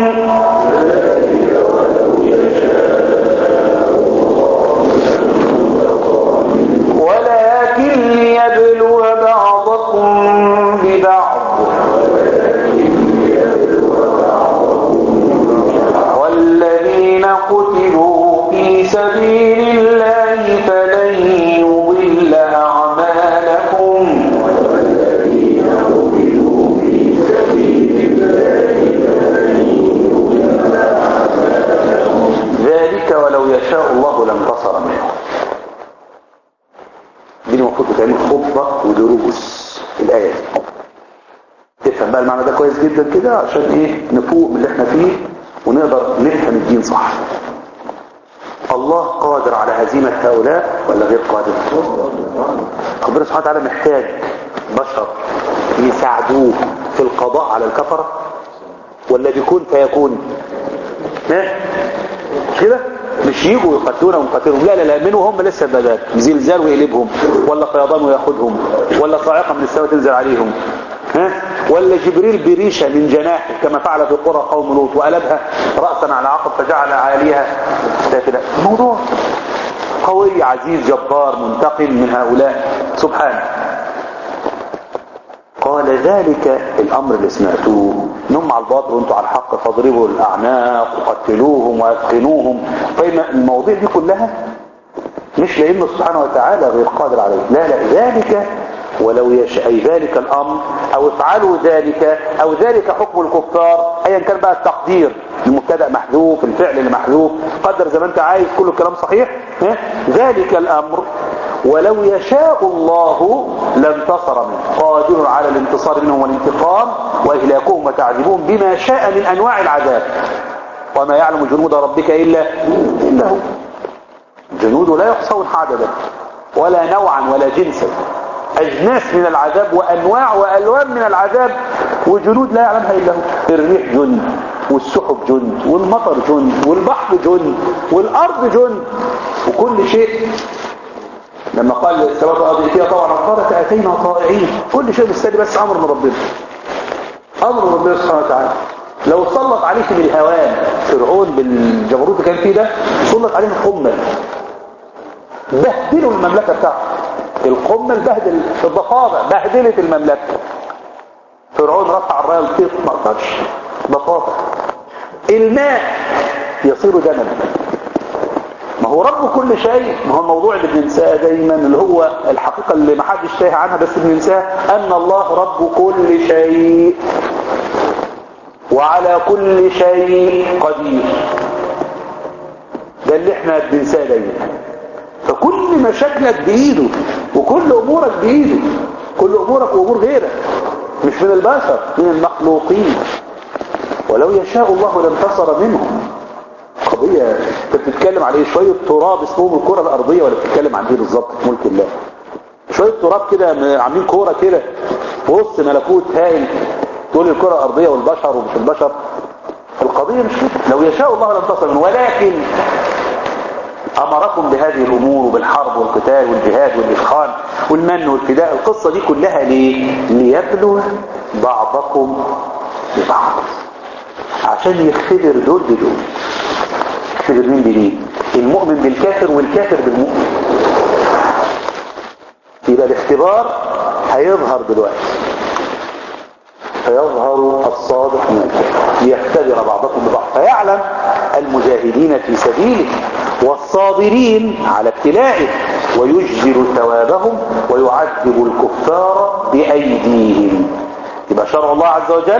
ولكن ليبلو بعضكم ببعض والذين قتلوا في سبيل الله فلن يضل أعمالهم ذلك ولو يشاء الله لانتصر منهم دي المفروض تعمل خطبة ودروس الآية دي تفهم بقى المعنى ده كويس جدا كده عشان ايه نفوق من اللي احنا فيه ونقدر نفهم الدين صح الله قادر على هزيمة هؤلاء ولا غير قادر ربنا سبحانه وتعالى محتاج بشر يساعدوه في القضاء على الكفرة ولا بيكون فيكون ها كده مش يجوا يقتلونا ونقتلهم لا لا لا منهم هم لسه البدات زلزال ويقلبهم ولا فيضان وياخدهم ولا صاعقه من السماء تنزل عليهم ها ولا جبريل بريشه من جناحه كما فعل في قرى قوم لوط وقلبها راسا على عقب فجعل عاليها سافلا الموضوع قوي عزيز جبار منتقم من هؤلاء سبحانه قال ذلك الامر اللي سمعتوه انهم على الباطل وانتم على الحق فاضربوا الاعناق وقتلوهم واثخنوهم طيب المواضيع دي كلها مش لانه سبحانه وتعالى غير قادر عليه لا لا ذلك ولو يشاء أي ذلك الامر او افعلوا ذلك او ذلك حكم الكفار ايا كان بقى التقدير المبتدا محذوف الفعل اللي محذوف قدر زي ما انت عايز كل الكلام صحيح ها؟ ذلك الامر ولو يشاء الله لانتصر منه قادر على الانتصار منهم والانتقام واهلاكهم وتعذيبهم بما شاء من انواع العذاب وما يعلم جنود ربك الا الا هو جنوده لا يحصون عددا ولا نوعا ولا جنسا اجناس من العذاب وانواع والوان من العذاب وجنود لا يعلمها الا هو الريح جند والسحب جند والمطر جند والبحر جند والارض جند وكل شيء لما قال السماوات والارض فيها طبعا قالت اتينا طائعين كل شيء مستني بس امر من ربنا امر من ربنا سبحانه وتعالى لو سلط عليك بالهوان فرعون بالجبروت اللي كان فيه ده سلط عليه القمل بهدلوا المملكة بتاعته القمة البهدل الضفادع بهدلت المملكة فرعون رفع الرايه القيط ما قدرش ضفادع الماء يصير دما ما هو رب كل شيء ما هو الموضوع اللي بننساه دايما اللي هو الحقيقة اللي ما حدش تايه عنها بس بننساها ان الله رب كل شيء وعلى كل شيء قدير ده اللي احنا بننساه دايما فكل مشاكلك بايده وكل امورك بايده كل امورك وامور غيرك مش من البشر من المخلوقين ولو يشاء الله لانتصر منهم قضية انت بتتكلم عليه شوية تراب اسمهم الكرة الارضية ولا بتتكلم عن ايه بالظبط في ملك الله شوية تراب كده عاملين كورة كده في وسط ملكوت هائل تقول الكرة الارضية والبشر ومش البشر القضية مش كده لو يشاء الله لانتصر منهم ولكن امركم بهذه الامور وبالحرب والقتال والجهاد والاثخان والمن والفداء القصة دي كلها ليه ليبلو بعضكم ببعض عشان يختبر دول بدول يختبر مين بمين المؤمن بالكافر والكافر بالمؤمن يبقى الاختبار هيظهر دلوقتي فيظهر الصادق من الكافر ليختبر بعضكم ببعض فيعلم المجاهدين في سبيله والصابرين على ابتلائه ويجزل ثوابهم ويعذب الكفار بأيديهم يبقى شرع الله عز وجل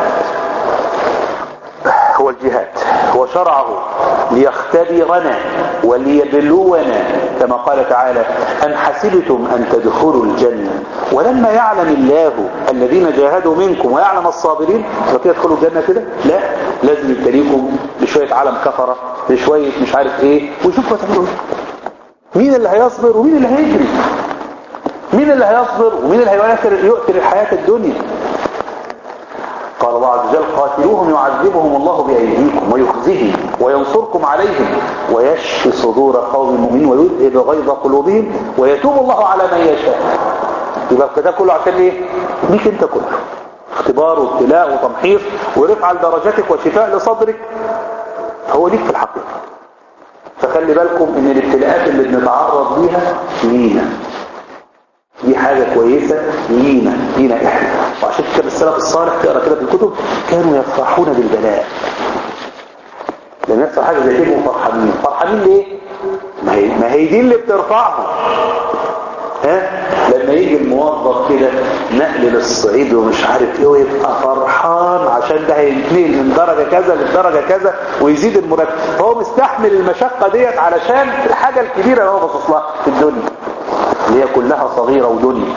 هو الجهاد هو شرعه ليختبرنا وليبلونا كما قال تعالى أم حسبتم أن تدخلوا الجنة ولما يعلم الله الذين جاهدوا منكم ويعلم الصابرين فكده يدخلوا الجنة كده لا لازم يبتليكم بشوية علم كفرة بشوية مش عارف ايه وشوفوا تعملوا مين اللي هيصبر ومين اللي هيجري مين اللي هيصبر ومين اللي هيؤثر يؤثر الحياة الدنيا قال الله عز وجل قاتلوهم يعذبهم الله بأيديكم ويخزيهم وينصركم عليهم ويشفي صدور قوم مؤمنين ويذهب غيظ قلوبهم ويتوب الله على من يشاء يبقى ده كله عشان ايه ليك انت كله اختبار وابتلاء وتمحيص ورفع لدرجتك وشفاء لصدرك هو ليك في الحقيقة فخلي بالكم ان الابتلاءات اللي بنتعرض ليها لينا دي حاجة كويسة لينا لينا احنا وعشان كده السلف الصالح تقرا كده في الكتب كانوا يفرحون بالبلاء لما يحصل حاجة زي كده فرحانين فرحانين ليه ما هي, ما هي دي اللي بترفعهم ها لما يجي الموظف كده نقل للصعيد ومش عارف ايه ويبقى فرحان عشان ده هينتقل من درجة كذا للدرجة كذا ويزيد المرتب فهو مستحمل المشقة ديت علشان الحاجة الكبيرة اللي هو باصص لها في الدنيا اللي هي كلها صغيرة ودنيا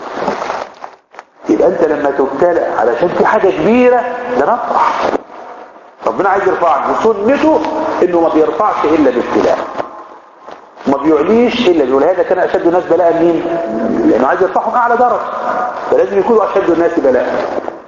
يبقى انت لما تبتلى علشان في حاجة كبيرة ده نفرح ربنا عايز يرفعك وسنته انه ما بيرفعش الا بابتلاء ما بيعليش الا بيقول هذا كان اشد الناس بلاء مين لانه عايز يرفعهم اعلى درجه فلازم يكونوا اشد الناس بلاء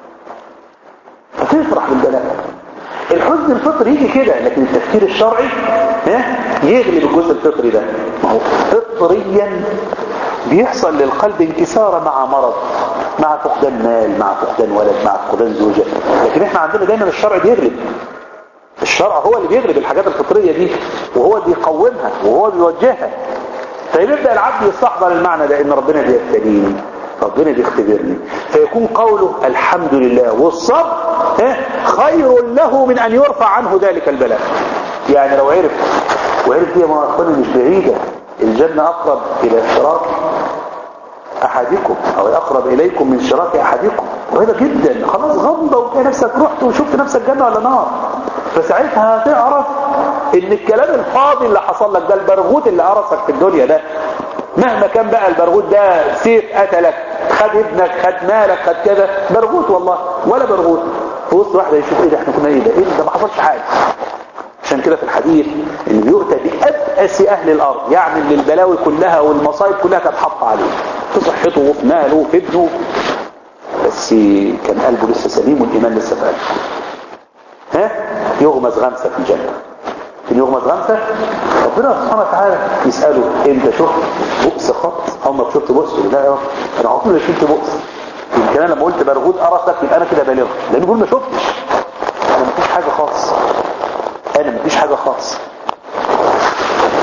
فتفرح بالبلاء الحزن الفطري يجي كده لكن التفكير الشرعي ها يغلب الجزء الفطري ده ما هو فطريا بيحصل للقلب انكسار مع مرض مع فقدان مال مع فقدان ولد مع فقدان زوجة لكن احنا عندنا دايما الشرع بيغلب الشرع هو اللي بيغلب الحاجات الفطرية دي وهو اللي بيقومها وهو بيوجهها فيبدأ العبد يستحضر المعنى ده ان ربنا بيبتليني ربنا بيختبرني فيكون قوله الحمد لله والصبر خير له من ان يرفع عنه ذلك البلاء يعني لو عرف وعرف دي ما اخواني مش بعيدة الجنة اقرب الى شراك احدكم او اقرب اليكم من شراك احدكم وهذا جدا خلاص غمضة وتلاقي نفسك رحت وشفت نفسك جنة ولا نار فساعتها هتعرف ان الكلام الفاضي اللي حصل لك ده البرغوث اللي قرصك في الدنيا ده مهما كان بقى البرغوث ده سيف قتلك خد ابنك خد مالك خد كذا برغوث والله ولا برغوث في وسط واحده يشوف ايه ده احنا كنا ايه ده ايه ده ما حصلش حاجه عشان كده في الحديث ان بيؤتى بأبأس اهل الارض يعني اللي البلاوي كلها والمصايب كلها كانت حاطه عليه في صحته وفي ماله وفي ابنه بس كان قلبه لسه سليم والايمان لسه في قلبه ها يغمز غمسه في الجنه في يغمز غمسه ربنا سبحانه وتعالى يساله انت شفت بؤس خط او ما شفت بؤس لا يا رب انا على طول شفت بؤس يمكن انا لما قلت برغوت قرصك يبقى انا كده بالغ لان بيقول ما شفتش انا مفيش حاجه خالص انا مفيش حاجه خالص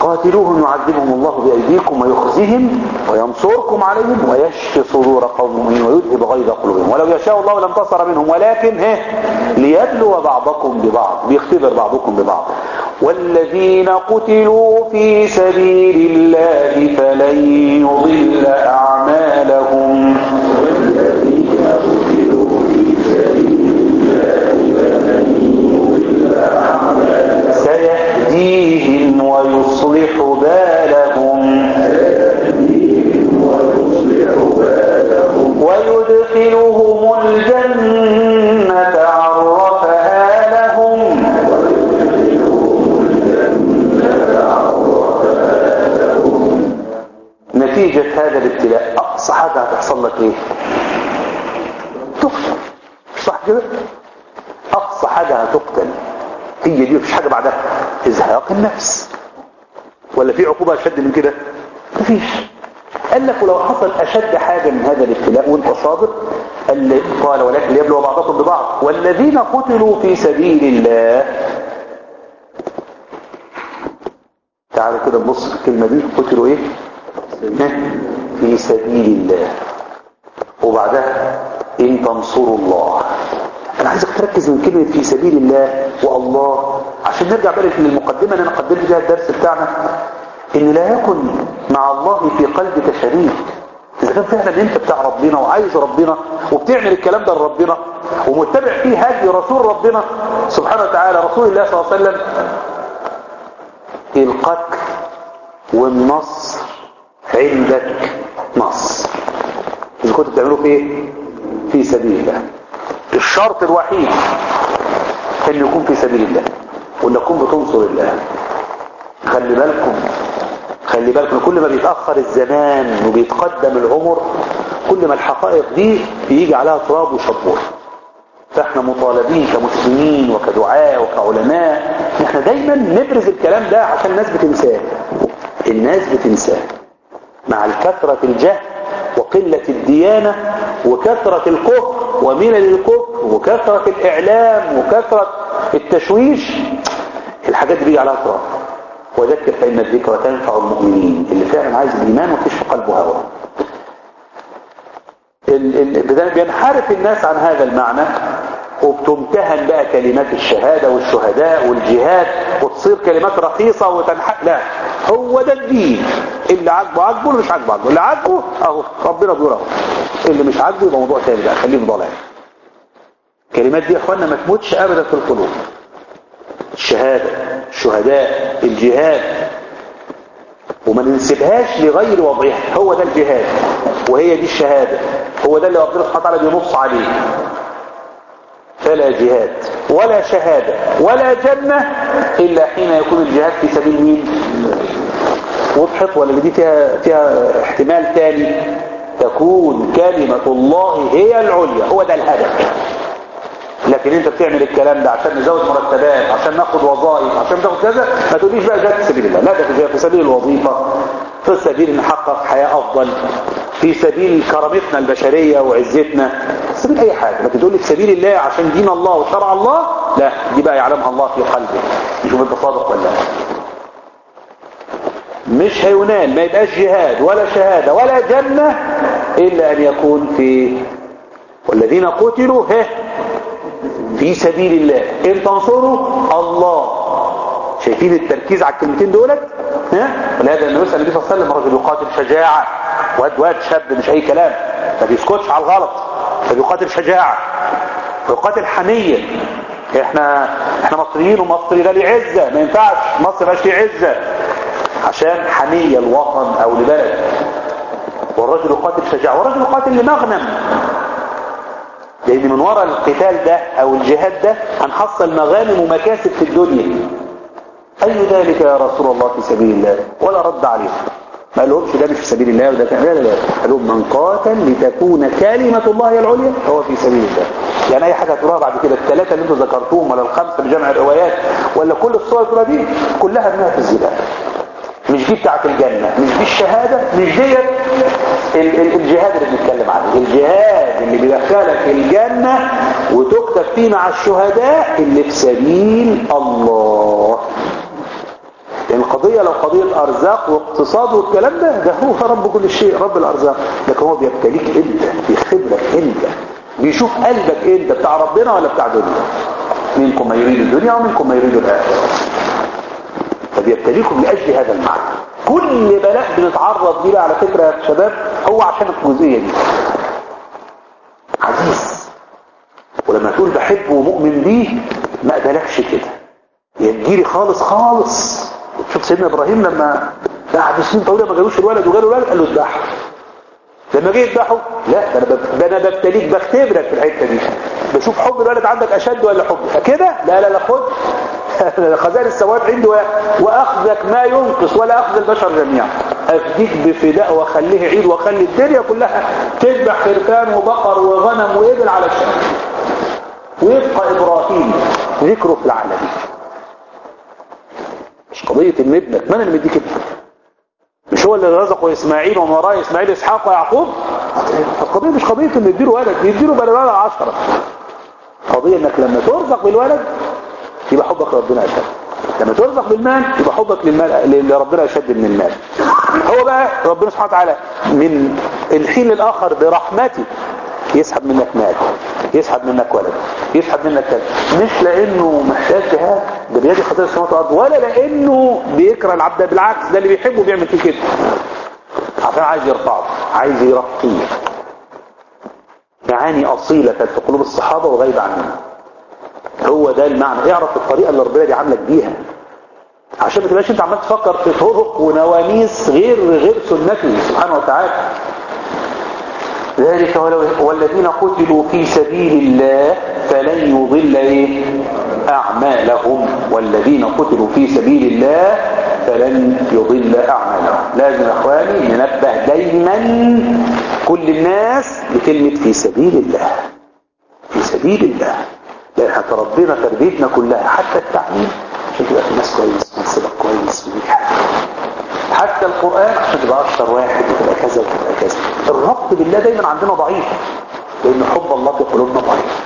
قاتلوهم يعذبهم الله بأيديكم ويخزيهم وينصركم عليهم ويشفي صدور قوم مؤمنين ويذهب غيظ قلوبهم ولو يشاء الله لانتصر منهم ولكن هه ليبلو بعضكم ببعض بيختبر بعضكم ببعض والذين قتلوا في سبيل الله فلن يضل أعمالهم والذين قتلوا في سبيل الله سيهديهم ويصلح بالهم ويدخلهم الجنة عرفها لهم نتيجة هذا الابتلاء أقصى حاجة هتحصل لك ايه تقتل صح كده أقصى حاجة هتقتل هي دي مفيش حاجة بعدها إزهاق النفس ولا في عقوبة أشد من كده مفيش قال لك ولو حصل أشد حاجة من هذا الابتلاء وانت صابر قال ولكن ليبلو بعضكم ببعض والذين قتلوا في سبيل الله تعالوا كده نبص في الكلمة دي قتلوا ايه في سبيل الله وبعدها ان تنصروا الله انا عايزك تركز من كلمة في سبيل الله والله عشان نرجع بقى للمقدمة اللي انا قدمت فيها الدرس بتاعنا ان لا يكن مع الله في قلبك شريك اذا كان فعلا انت بتاع ربنا وعايز ربنا وبتعمل الكلام ده لربنا ومتبع فيه هدي رسول ربنا سبحانه وتعالى رسول الله صلى الله عليه وسلم القتل والنصر عندك نصر اذا كنت بتعمله في ايه في سبيل الله الشرط الوحيد ان يكون في سبيل الله وان تكون بتنصر الله خلي بالكم خلي بالكم كل ما بيتأخر الزمان وبيتقدم العمر كل ما الحقائق دي بيجي عليها تراب وشبور فاحنا مطالبين كمسلمين وكدعاء وكعلماء احنا دايما نبرز الكلام ده عشان الناس بتنساه الناس بتنساه مع الكثرة الجهل وقلة الديانة وكثرة الكفر وملل الكفر وكثرة الإعلام وكثرة التشويش الحاجات دي بيجي عليها تراب وذكر فإن الذكرى تنفع المؤمنين اللي فعلا عايز الإيمان وفيش في قلبه هوى بينحرف الناس عن هذا المعنى وبتمتهن بقى كلمات الشهادة والشهداء والجهاد وتصير كلمات رخيصة وتنحق لا هو ده الدين اللي عاجبه عاجبه اللي مش عاجبه عاجبه اللي عاجبه اهو ربنا بيقول اهو اللي مش عاجبه يبقى موضوع تاني بقى خليه ضلال الكلمات دي يا اخوانا ما تموتش ابدا في القلوب الشهادة الشهداء الجهاد وما ننسبهاش لغير وضعها هو ده الجهاد وهي دي الشهادة هو ده اللي ربنا سبحانه وتعالى بينص عليه فلا جهاد ولا شهادة ولا جنة إلا حين يكون الجهاد في سبيل مين وضحت ولا دي فيها, فيها احتمال تاني تكون كلمة الله هي العليا هو ده الهدف لكن انت بتعمل الكلام ده عشان نزود مرتبات عشان ناخد وظائف عشان ناخد كذا ما تقوليش بقى جهاد في سبيل الله لا ده في سبيل الوظيفة في سبيل ان نحقق حياة افضل في سبيل كرامتنا البشرية وعزتنا في سبيل اي حاجة لكن تقول لي في سبيل الله عشان دين الله وشرع الله لا دي بقى يعلمها الله في قلبه يشوف انت صادق ولا لا مش هينال ما يبقاش جهاد ولا شهادة ولا جنة الا ان يكون في والذين قتلوا هه في سبيل الله ان تنصروا الله شايفين التركيز على الكلمتين دولت ها ولهذا النبي صلى الله عليه وسلم الرجل يقاتل شجاعة واد واد شاب مش اي كلام ما بيسكتش على الغلط فبيقاتل شجاعة ويقاتل حمية احنا احنا مصريين ومصر ده ليه عزة ما ينفعش مصر ماشي ليه عزة عشان حمية الوطن او لبلد والرجل يقاتل شجاعة والرجل يقاتل لمغنم لان من وراء القتال ده او الجهاد ده هنحصل مغانم ومكاسب في الدنيا اي ذلك يا رسول الله في سبيل الله ولا رد عليه ما قالهمش ده مش في سبيل الله وده كان لا لا لا قال لهم من قاتل لتكون كلمة الله هي العليا هو في سبيل الله يعني اي حاجة هتقولها بعد كده الثلاثة اللي انتوا ذكرتوهم ولا الخمسة بجمع الروايات ولا كل الصور اللي دي كلها ابنها في الزبالة مش دي بتاعت الجنة مش دي الشهادة مش دي الجهاد اللي بنتكلم عليه الجهاد اللي بيدخلك الجنة وتكتب فيه مع الشهداء اللي في سبيل الله لان القضية لو قضية ارزاق واقتصاد والكلام ده ده هو رب كل شيء رب الارزاق لكن هو بيبتليك انت بيختبرك انت بيشوف قلبك انت بتاع ربنا ولا بتاع دنيا منكم ما يريد الدنيا ومنكم ما يريد الاخره فبيبتليكم لاجل هذا المعنى كل بلاء بنتعرض ليه على فكره يا شباب هو عشان الجزئيه دي عزيز ولما تقول بحبه ومؤمن بيه ما قبلكش كده يجيلي خالص خالص شوف سيدنا ابراهيم لما بعد سنين طويله ما جالوش الولد وجاله الولد قال له اذبحه لما جه يذبحه لا ده انا ب- ده انا ببتليك بختبرك في الحته دي بشوف حب الولد عندك اشد ولا حب كده لا لا لا خد خزائن السواد عندي و- واخذك ما ينقص ولا اخذ البشر جميعا افديك بفداء واخليه عيد واخلي الدنيا كلها تذبح خرفان وبقر وغنم وابل على الشام ويبقى ابراهيم ذكره في العالمين مش قضيه ان ابنك من اللي مديك ابنك مش هو اللي رزقه اسماعيل ومن وراه اسماعيل اسحاق ويعقوب القضيه مش قضيه ان يديله ولد يديله بل ولد عشرة قضيه انك لما ترزق بالولد يبقى حبك لربنا اشد لما ترزق بالمال يبقى حبك للمال لربنا اشد من المال هو بقى ربنا سبحانه وتعالى من الحين الاخر برحمته يسحب منك مال يسحب منك ولد يسحب منك كذا مش لانه محتاج جهاد ده بيد خطير السماوات والارض ولا لانه بيكره العبد بالعكس ده اللي بيحبه بيعمل فيه كده عشان عايز يرفعه عايز يرقيه معاني اصيله كانت في قلوب الصحابه وغايبه عننا هو ده المعنى اعرف الطريقه اللي ربنا دي عاملك بيها عشان ما تبقاش انت عمال تفكر في طرق ونواميس غير غير سنته سبحانه وتعالى ذلك ولو والذين قتلوا في سبيل الله فلن يضل ايه اعمالهم والذين قتلوا في سبيل الله فلن يضل اعمالهم لازم يا اخواني ننبه دايما كل الناس بكلمه في سبيل الله في سبيل الله لان احنا تربينا تربيتنا كلها حتى التعليم عشان تبقى في ناس كويس منصبك كويس وليك حتى القرآن عشان تبقى أشطر واحد وتبقى كذا وتبقى كذا الربط بالله دايما عندنا ضعيف لأن حب الله في قلوبنا ضعيف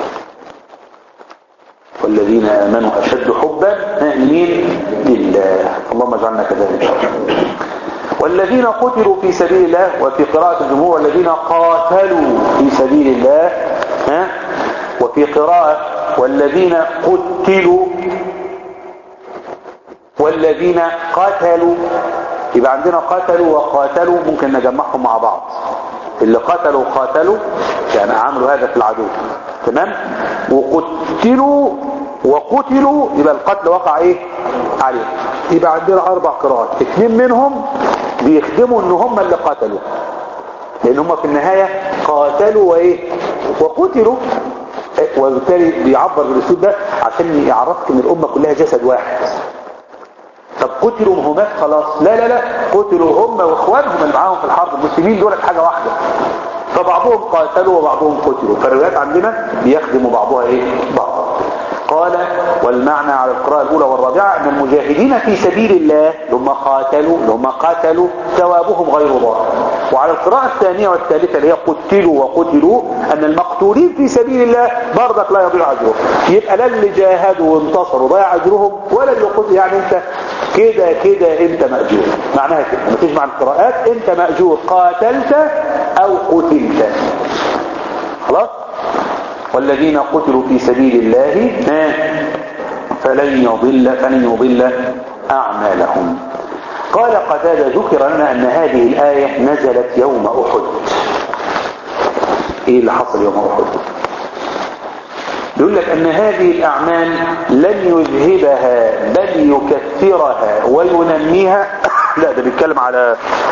والذين آمنوا أشد حبا مين لله اللهم اجعلنا كذلك إن شاء الله والذين قتلوا في سبيل الله وفي قراءة الجمهور والذين قاتلوا في سبيل الله ها وفي قراءة والذين قتلوا والذين قاتلوا يبقى عندنا قتلوا وقاتلوا ممكن نجمعهم مع بعض اللي قتلوا قاتلوا يعني عملوا هذا في العدو تمام وقتلوا وقتلوا يبقى القتل وقع ايه عليه يبقى عندنا اربع قراءات اثنين منهم بيخدموا ان هم اللي قتلوا لان هم في النهاية قاتلوا وايه وقتلوا وبالتالي بيعبر بالاسلوب ده عشان يعرفك ان الامة كلها جسد واحد طب قتلوا همات خلاص لا لا لا قتلوا هم واخوانهم اللي معاهم في الحرب المسلمين دولت حاجة واحدة فبعضهم قاتلوا وبعضهم قتلوا فالروايات عندنا بيخدموا بعضها ايه بعض قال والمعنى على القراءة الأولى والرابعة أن المجاهدين في سبيل الله لما قاتلوا لما قاتلوا ثوابهم غير ضار وعلى القراءة الثانية والثالثة اللي هي قتلوا وقتلوا أن المقتولين في سبيل الله برضك لا يضيع أجرهم يبقى لا اللي جاهدوا وانتصروا ضيع أجرهم ولا اللي قتل يعني أنت كده كده أنت مأجور معناها كده لما تجمع القراءات أنت مأجور قاتلت أو قتلت خلاص والذين قتلوا في سبيل الله فلن يضل فلن يضل أعمالهم قال قتادة ذكر لنا أن هذه الآية نزلت يوم أحد إيه اللي حصل يوم أحد يقول لك أن هذه الأعمال لن يذهبها بل يكثرها وينميها لا ده بيتكلم على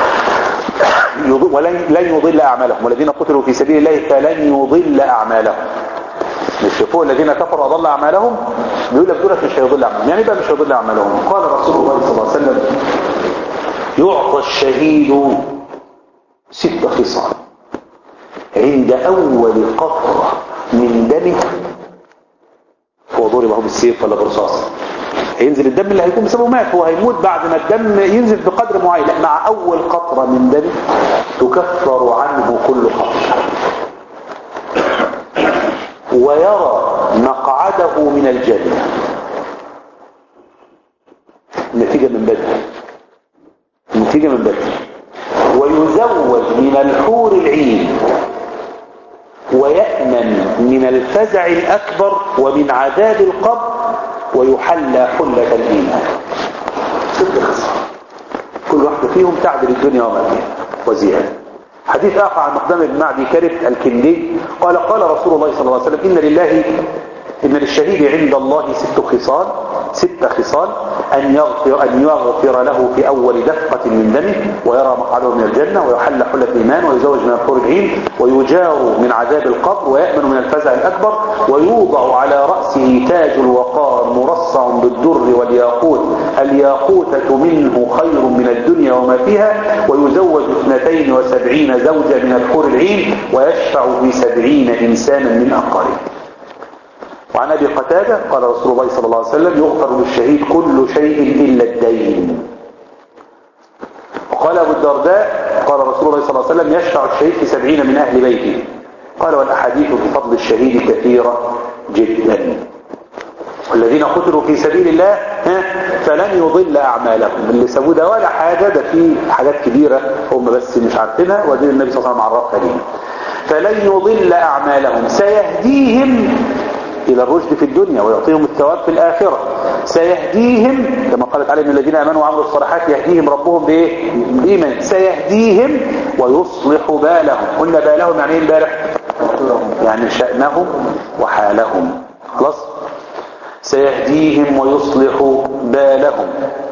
ولن لن يضل أعمالهم والذين قتلوا في سبيل الله فلن يضل أعمالهم مش فوق الذين كفروا وضل أعمالهم بيقول لك دولت مش هيضل أعمالهم يعني بقى مش هيضل أعمالهم قال رسول الله صلى الله عليه وسلم يعطى الشهيد ست خصال عند أول قطرة من دمه هو ضرب اهو بالسيف ولا برصاص هينزل الدم اللي هيكون بسببه مات هو هيموت بعد ما الدم ينزل بقدر معين لا مع أول قطرة من دمه تكفر عنه كل خطيئة ويرى مقعده من الجنة النتيجة من بدري النتيجة من بدري ويزوج من الحور العين ويأمن من الفزع الأكبر ومن عذاب القبر ويحلى حلة الإيمان ست خصال كل واحدة فيهم تعدل الدنيا وما فيها وزيادة حديث آخر عن مقدام بن معدي كرب الكندي قال قال رسول الله صلى الله عليه وسلم إن لله إن للشهيد عند الله ست خصال ست خصال أن يغفر, أن يغفر له في أول دفقة من دمه ويرى مقعده من الجنة ويحل حلة الإيمان ويزوج من الحور العين ويجار من عذاب القبر ويأمن من الفزع الأكبر ويوضع على رأسه تاج الوقار مرصع بالدر والياقوت الياقوتة منه خير من الدنيا وما فيها ويزوج اثنتين وسبعين زوجة من الحور العين ويشفع في سبعين إنسانا من أقاربه وعن أبي قتادة قال رسول الله صلى الله عليه وسلم يغفر للشهيد كل شيء إلا الدين وقال أبو الدرداء قال رسول الله صلى الله عليه وسلم يشفع الشهيد في سبعين من أهل بيته قال والأحاديث في فضل الشهيد كثيرة جدا والذين قتلوا في سبيل الله فلن يضل أعمالهم اللي سابوه ده ولا حاجة ده في حاجات كبيرة هم بس مش عارفينها ودين النبي صلى الله عليه وسلم عرفها لهم فلن يضل أعمالهم سيهديهم إلى الرشد في الدنيا ويعطيهم الثواب في الآخرة سيهديهم كما قالت عليه من الذين آمنوا وعملوا الصالحات يهديهم ربهم بإيه؟ بإيمان سيهديهم ويصلح بالهم قلنا بالهم يعني ايه البارح يعني شأنهم وحالهم خلاص سيهديهم ويصلح بالهم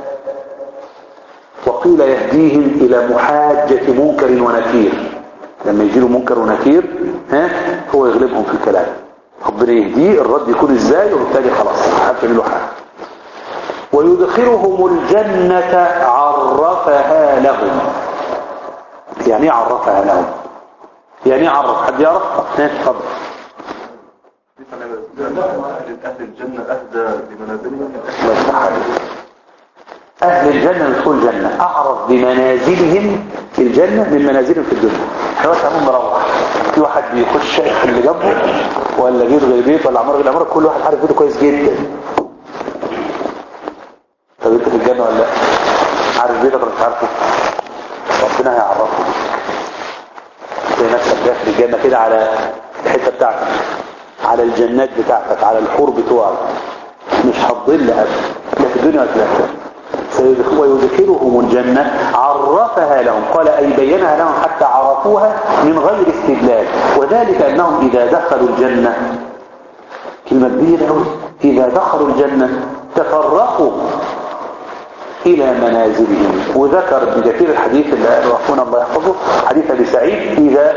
وقيل يهديهم إلى محاجة منكر ونكير لما يجي له منكر ونكير ها هو يغلبهم في الكلام ربنا يهديه الرد يكون ازاي وبالتالي خلاص محدش يعمل له حاجه ويدخلهم الجنة عرفها لهم يعني ايه عرفها لهم يعني ايه عرف حد يعرف ها اتفضل أهل الجنة أهدى بمنازلهم الله يفتح عليك أهل الجنة يدخلوا الجنة أعرف بمنازلهم في الجنة من منازلهم في الدنيا احنا دلوقتي عمال نروح في واحد بيخش شايف اللي جنبه ولا بيته غير بيت ولا عماره غير عماره كل واحد عارف بيته كويس جدا طب انت في الجنة ولا لا عارف بيتك ولا مش عارفه ربنا هيعرفه تلاقي نفسك داخل الجنة كده على الحتة بتاعتك على الجنات بتاعتك على الحور بتوعك مش هتضل ابدا لا في الدنيا ولا في الاخره ويدخلهم الجنة عرفها لهم قال أي بينها لهم حتى عرفوها من غير استدلال وذلك أنهم إذا دخلوا الجنة كلمة كبيرة أوي إذا دخلوا الجنة تفرقوا إلى منازلهم وذكر ابن كثير الحديث اللي قاله أخونا الله يحفظه حديث أبي سعيد إذا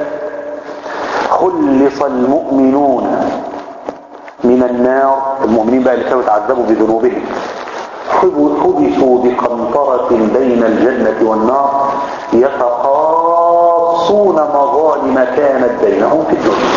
خلص المؤمنون من النار المؤمنين بقى اللي كانوا يتعذبوا بذنوبهم حبسوا بقنطرة بين الجنة والنار يتقاصون مظالم كانت بينهم في الدنيا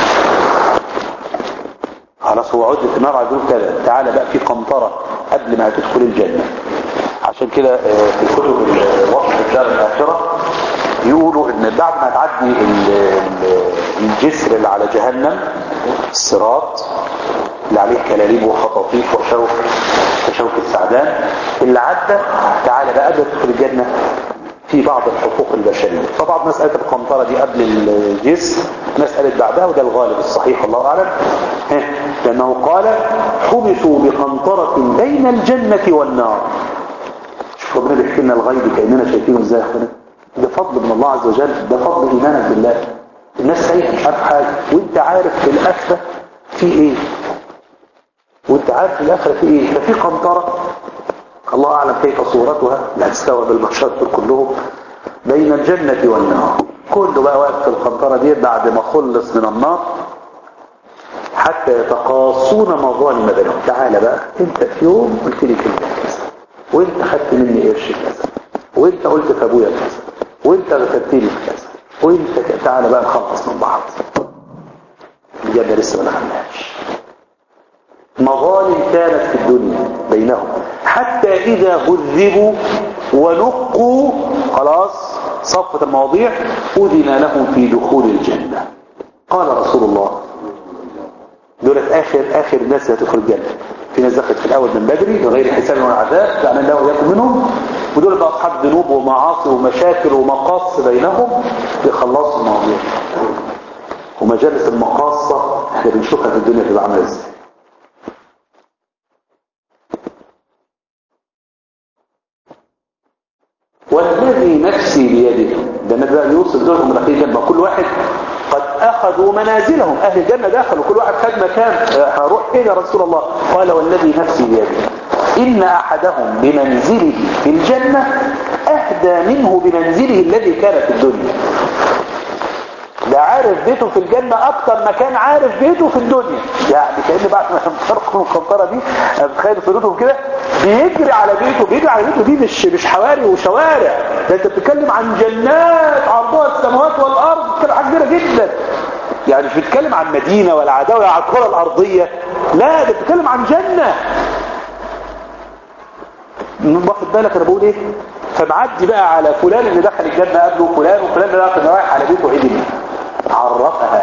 خلاص هو عدة النار عايزين كده تعالى بقى في قنطرة قبل ما تدخل الجنة عشان كده في كتب الوصف الدار الآخرة يقولوا ان بعد ما تعدي الجسر اللي على جهنم الصراط اللي عليه كلاليب وخطاطيف وشوك كشوك السعدان اللي عدى تعالى بقى قبل تدخل الجنة في بعض الحقوق البشرية فبعض ناس قالت القنطرة دي قبل الجسر ناس قالت بعدها وده الغالب الصحيح الله أعلم لأنه قال حبسوا بقنطرة بين الجنة والنار شوف ربنا بيحكي لنا الغيب كأننا شايفينه ازاي يا اخوانا ده فضل من الله عز وجل ده فضل إيمانك بالله الناس سايحة مش عارف حاجة وانت عارف في الآخرة في ايه وانت عارف في الآخرة في ايه ففي قنطرة الله أعلم كيف صورتها لا تستوعب البشر كلهم بين الجنة والنار كله بقى واقف في القنطرة دي بعد ما خلص من النار حتى يتقاصون مظالم بينهم تعالى بقى انت في يوم قلت لي كلمة كذا وانت خدت مني قرش كذا وانت قلت في ابويا كذا وانت غفرت لي كذا وانت ك... تعالى بقى نخلص من بعض الجنة لسه ما دخلناش مظالم كانت في الدنيا بينهم حتى إذا هذبوا ونقوا خلاص صفة المواضيع أذن لهم في دخول الجنة قال رسول الله دولت آخر آخر الناس اللي هتدخل الجنة في ناس دخلت في الاول من بدري بغير حساب ولا عذاب لعن الله واياكم منهم ودول بقى اصحاب ذنوب ومعاصي ومشاكل ومقاص بينهم بيخلصوا المواضيع ومجالس المقاصه احنا بنشوفها في الدنيا تبقى عامله ازاي والذي نفسي بيده ده النبي بقى يوصل دورهم من اخيه جنبه كل واحد قد اخذوا منازلهم اهل الجنه دخلوا كل واحد خد مكان آه، هروح فين يا رسول الله قال والذي نفسي بيده ان احدهم بمنزله في الجنه اهدى منه بمنزله الذي كان في الدنيا ده عارف بيته في الجنة أكتر ما كان عارف بيته في الدنيا يعني كأن بعد ما فرقوا القنطرة دي أنا بتخيل صورتهم كده بيجري على بيته بيجري على بيته دي مش مش حواري وشوارع ده أنت بتتكلم عن جنات عرضها السماوات والأرض بتتكلم عن كبيرة جدا يعني مش بتتكلم عن مدينة ولا عداوة على الكرة الأرضية لا ده بتتكلم عن جنة واخد بالك انا بقول ايه فمعدي بقى على فلان اللي دخل الجنة قبله فلان وفلان اللي دخل رايح على بيته عدل عرفها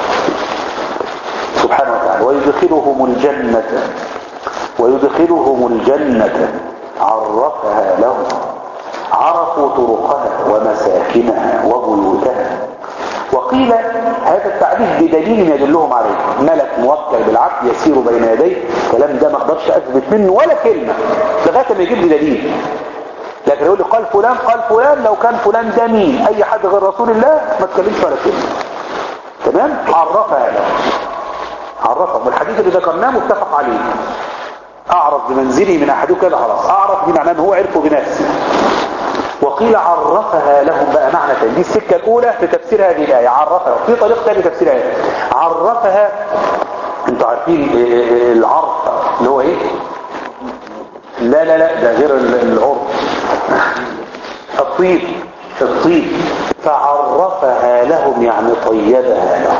سبحانه وتعالى ويدخلهم الجنة ويدخلهم الجنة عرفها لهم عرفوا طرقها ومساكنها وبيوتها وقيل هذا التعريف بدليل يدلهم عليه ملك موكل بالعبد يسير بين يديه الكلام ده ما اقدرش اثبت منه ولا كلمة لغايه ما يجيب لي دليل لكن يقول لي قال فلان قال فلان لو كان فلان ده مين اي حد غير رسول الله ما تكلمش ولا كلمة تمام عرفها له عرفها والحديث اللي ذكرناه متفق عليه اعرف بمنزلي من احدكم كده خلاص اعرف دي معناه ان هو عرفه بنفسه وقيل عرفها لهم بقى معنى تاني دي السكة الاولى في تفسير هذه الايه عرفها في طريق تاني تفسير الايه عرفها انتوا عارفين العرف اللي هو ايه لا لا لا ده غير العرف الطيب الطيب فعرفها لهم يعني طيبها لهم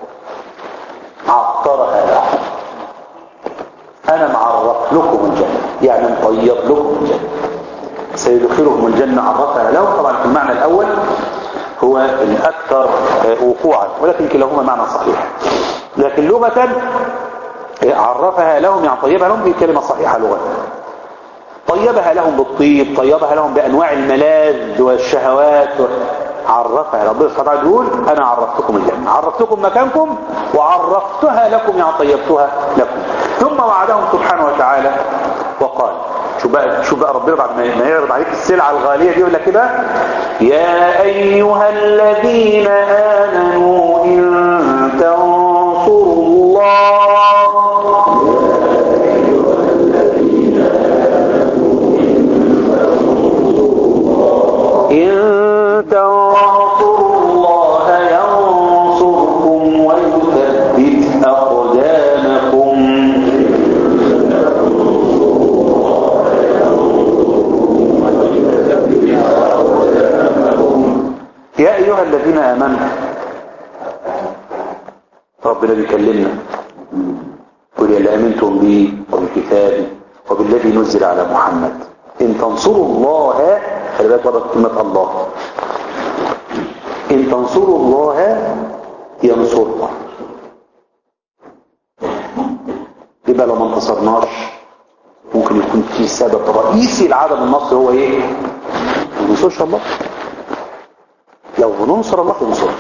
عطرها لهم انا معرف لكم الجنة يعني مطيب لكم الجنة سيدخلهم الجنة عرفها لهم طبعا في المعنى الاول هو الاكثر وقوعا ولكن كلاهما معنى صحيح لكن لغة عرفها لهم يعني طيبها لهم دي كلمة صحيحة لغة طيبها لهم بالطيب طيبها لهم بأنواع الملاذ والشهوات عرفها ربنا سبحانه وتعالى يقول أنا عرفتكم الجنة عرفتكم مكانكم وعرفتها لكم يعني طيبتها لكم ثم وعدهم سبحانه وتعالى وقال شو بقى شو بقى ربنا بعد ما يعرض عليك السلعة الغالية دي يقول لك كده يا أيها الذين آمنوا إن تنصروا الله إن تنصروا الله ينصركم ويثبت أقدامكم يا أيها الذين آمنوا ربنا بيكلمنا قل يا آمنتم بي وبكتابي وبالذي نزل على محمد إن تنصروا الله خلي بالك بقى كلمة الله إن تنصروا الله ينصركم يبقى لو ما انتصرناش ممكن يكون في سبب رئيسي لعدم النصر هو ايه؟ ما ننصرش الله لو بننصر الله ينصرنا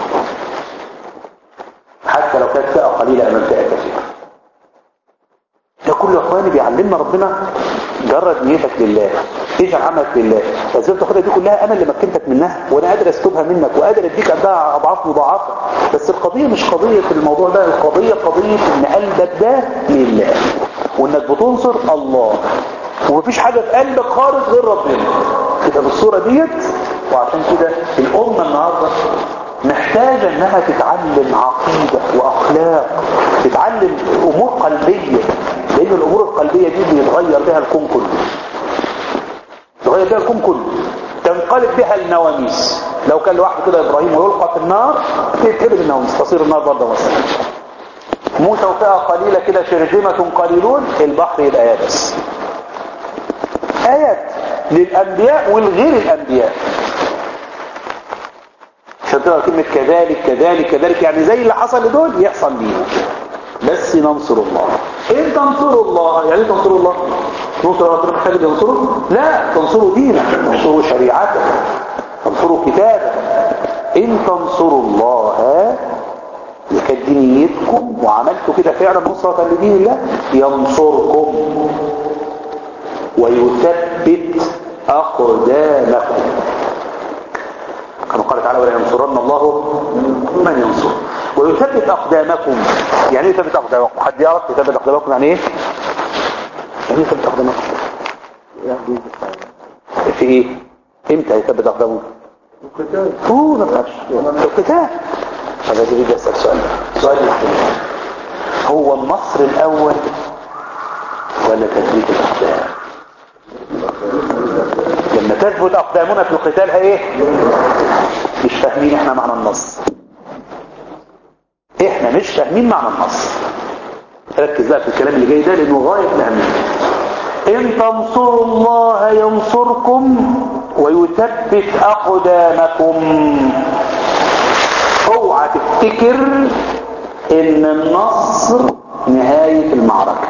حتى لو كانت فئة قليلة أمام فئة كثيرة ده كله يا اخواني بيعلمنا ربنا جرد نيتك لله اجعل عملك لله لازم تاخدها دي كلها انا اللي مكنتك منها وانا قادر اسلبها منك وقادر اديك قدها اضعاف مضاعفه بس القضيه مش قضيه في الموضوع ده القضيه قضيه ان قلبك ده لله وانك بتنصر الله ومفيش حاجه في قلبك خالص غير ربنا تبقى بالصوره ديت وعشان كده الامه النهارده محتاجة انها تتعلم عقيدة واخلاق تتعلم امور قلبية لان الامور القلبية دي بيتغير بها الكون كله يتغير بها الكون كله تنقلب بها النواميس لو كان لوحده كده ابراهيم ويلقى في النار تتقلب النواميس تصير النار برضه مثلا موسى وفئة قليلة كده شرذمة قليلون البحر يبقى يابس آيات للأنبياء والغير الأنبياء عشان تقرا كلمة كذلك كذلك كذلك يعني زي اللي حصل لدول يحصل لينا بس ننصر الله إن تنصروا الله يعني إيه تنصروا الله ننصر الله تروح حاجة ينصره لا تنصروا دينه تنصروا شريعته تنصروا كتابه إن تنصروا الله كانت دينيتكم وعملتوا كده فعلا نصرة لدين الله ينصركم ويثبت أقدامكم كما قال تعالى ولا ينصرن الله من ينصر ويثبت أقدامكم يعني ايه يثبت أقدامكم حد يعرف يثبت أقدامكم يعني ايه يعني ايه يثبت أقدامكم في ايه امتى يثبت أقدامكم هو ما تخافش القتال هذا جديد أسأل سؤال سؤال محتمل هو النصر الأول ولا تثبيت الأقدام لما تثبت أقدامنا في القتال هي ايه مش فاهمين احنا معنى النص احنا مش فاهمين معنى النص ركز بقى في الكلام اللي جاي ده لانه غاية الأهمية إن تنصروا الله ينصركم ويثبت أقدامكم اوعى تفتكر ان النصر نهاية المعركة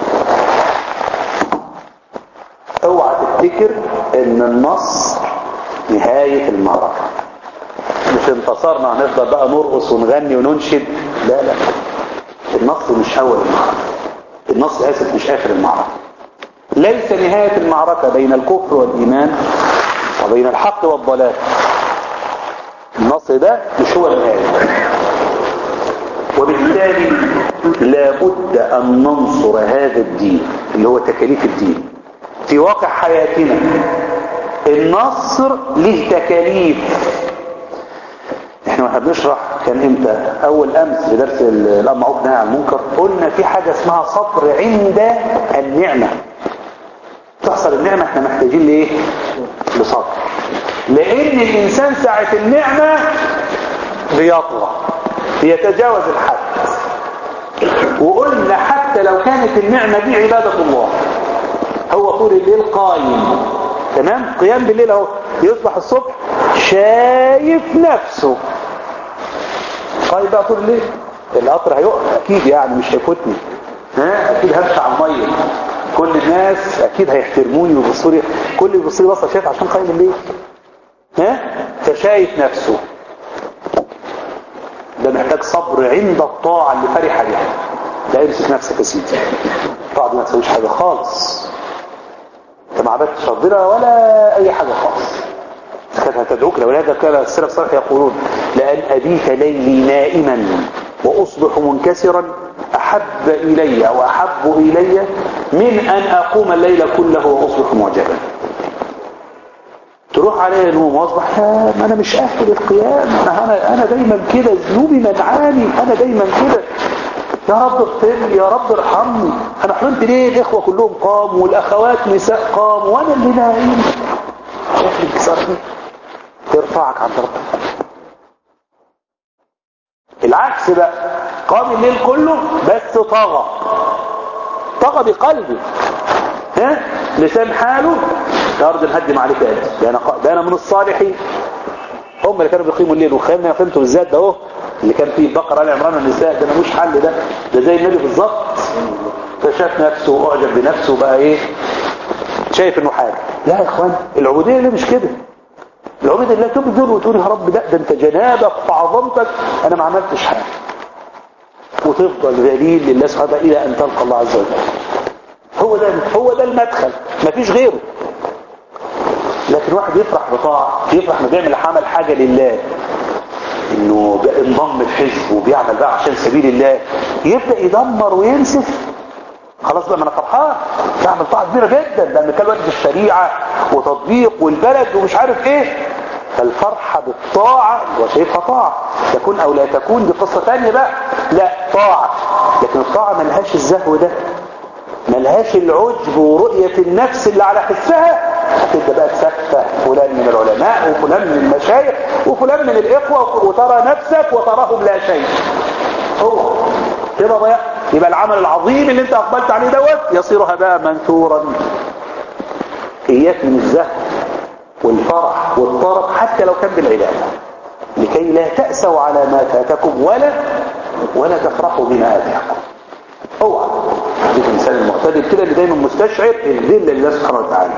اوعى تفتكر ان النصر نهاية المعركة مش انتصرنا هنفضل بقى نرقص ونغني وننشد لا لا النصر مش اول المعركة النصر اسف مش اخر المعركة ليس نهاية المعركة بين الكفر والايمان وبين الحق والضلال النصر ده مش هو النهاية وبالتالي لابد أن ننصر هذا الدين اللي هو تكاليف الدين في واقع حياتنا النصر له تكاليف احنا واحنا بنشرح كان امتى اول امس في درس الامر معروف نهي عن المنكر قلنا في حاجه اسمها صبر عند النعمه تحصل النعمه احنا محتاجين لايه لصبر لان الانسان ساعه النعمه بيطغى بيتجاوز الحد وقلنا حتى لو كانت النعمه دي عباده الله هو طول الليل قايم تمام قيام بالليل اهو يصبح الصبح شايف نفسه قايم بقى طول الليل القطر هيقف اكيد يعني مش هيفوتني ها اكيد همشي على الميه كل الناس اكيد هيحترموني ويبصوا لي كل يبص لي بصه شايف عشان قايم الليل ها فشايف نفسه ده محتاج صبر عند الطاعه اللي فرح بيها لا امسك نفسك يا سيدي الطاعه دي ما تسويش حاجه خالص انت ما عبدتش ربنا ولا اي حاجه خالص كانت هتدعوك ولهذا كان السلف الصالح يقولون لأن أبيت ليلي نائما وأصبح منكسرا أحب إلي أو أحب إلي من أن أقوم الليل كله وأصبح معجبا تروح علي النوم واصبح يا ما انا مش اهل القيام انا انا, أنا دايما كده ذنوبي منعاني انا دايما كده يا رب اغفر لي يا رب ارحمني انا حلمت ليه الاخوه كلهم قاموا والاخوات نساء قاموا وانا اللي نايم شايف الانكسار دي ترفعك عند ربك العكس بقى قام الليل كله بس طغى طغى بقلبه ها لسان حاله يا ارض نهدم عليك يا ده انا ده انا من الصالحين هم اللي كانوا بيقيموا الليل وخيمنا قيمته بالذات ده اهو اللي كان فيه بقره ال عمران والنساء ده ملوش حل ده ده زي النبي بالظبط فشاف نفسه واعجب بنفسه وبقى ايه شايف انه حاجه لا يا اخوان العبوديه ليه مش كده العبودية لا تبذل وتقول يا رب ده, ده انت جنابك وعظمتك انا ما عملتش حاجه وتفضل ذليل لله سبحانه وتعالى الى ان تلقى الله عز وجل هو ده هو ده المدخل مفيش غيره لكن واحد يفرح بطاعه يفرح انه بيعمل عمل حاجه لله انه انضم الحزب وبيعمل بقى عشان سبيل الله يبدا يدمر وينسف خلاص بقى ما انا فرحان تعمل طاعه كبيره جدا لان كان وقت الشريعه وتطبيق والبلد ومش عارف ايه فالفرحه بالطاعه وشايفها طاعه تكون او لا تكون دي قصه ثانيه بقى لا طاعه لكن الطاعه ملهاش الزهو ده ملهاش العجب ورؤيه النفس اللي على حسها هتبدا بقى تسفه فلان من العلماء وفلان من المشايخ وفلان من الاخوه وترى نفسك وتراهم لا شيء هو كده ضيع يبقى العمل العظيم اللي انت اقبلت عليه دوت يصير هباء منثورا اياك من الزهد والفرح والطرب حتى لو كان بالعباده لكي لا تأسوا على ما فاتكم ولا ولا تفرحوا بما آتاكم المعتدل كده اللي دايما مستشعر الذل لله سبحانه وتعالى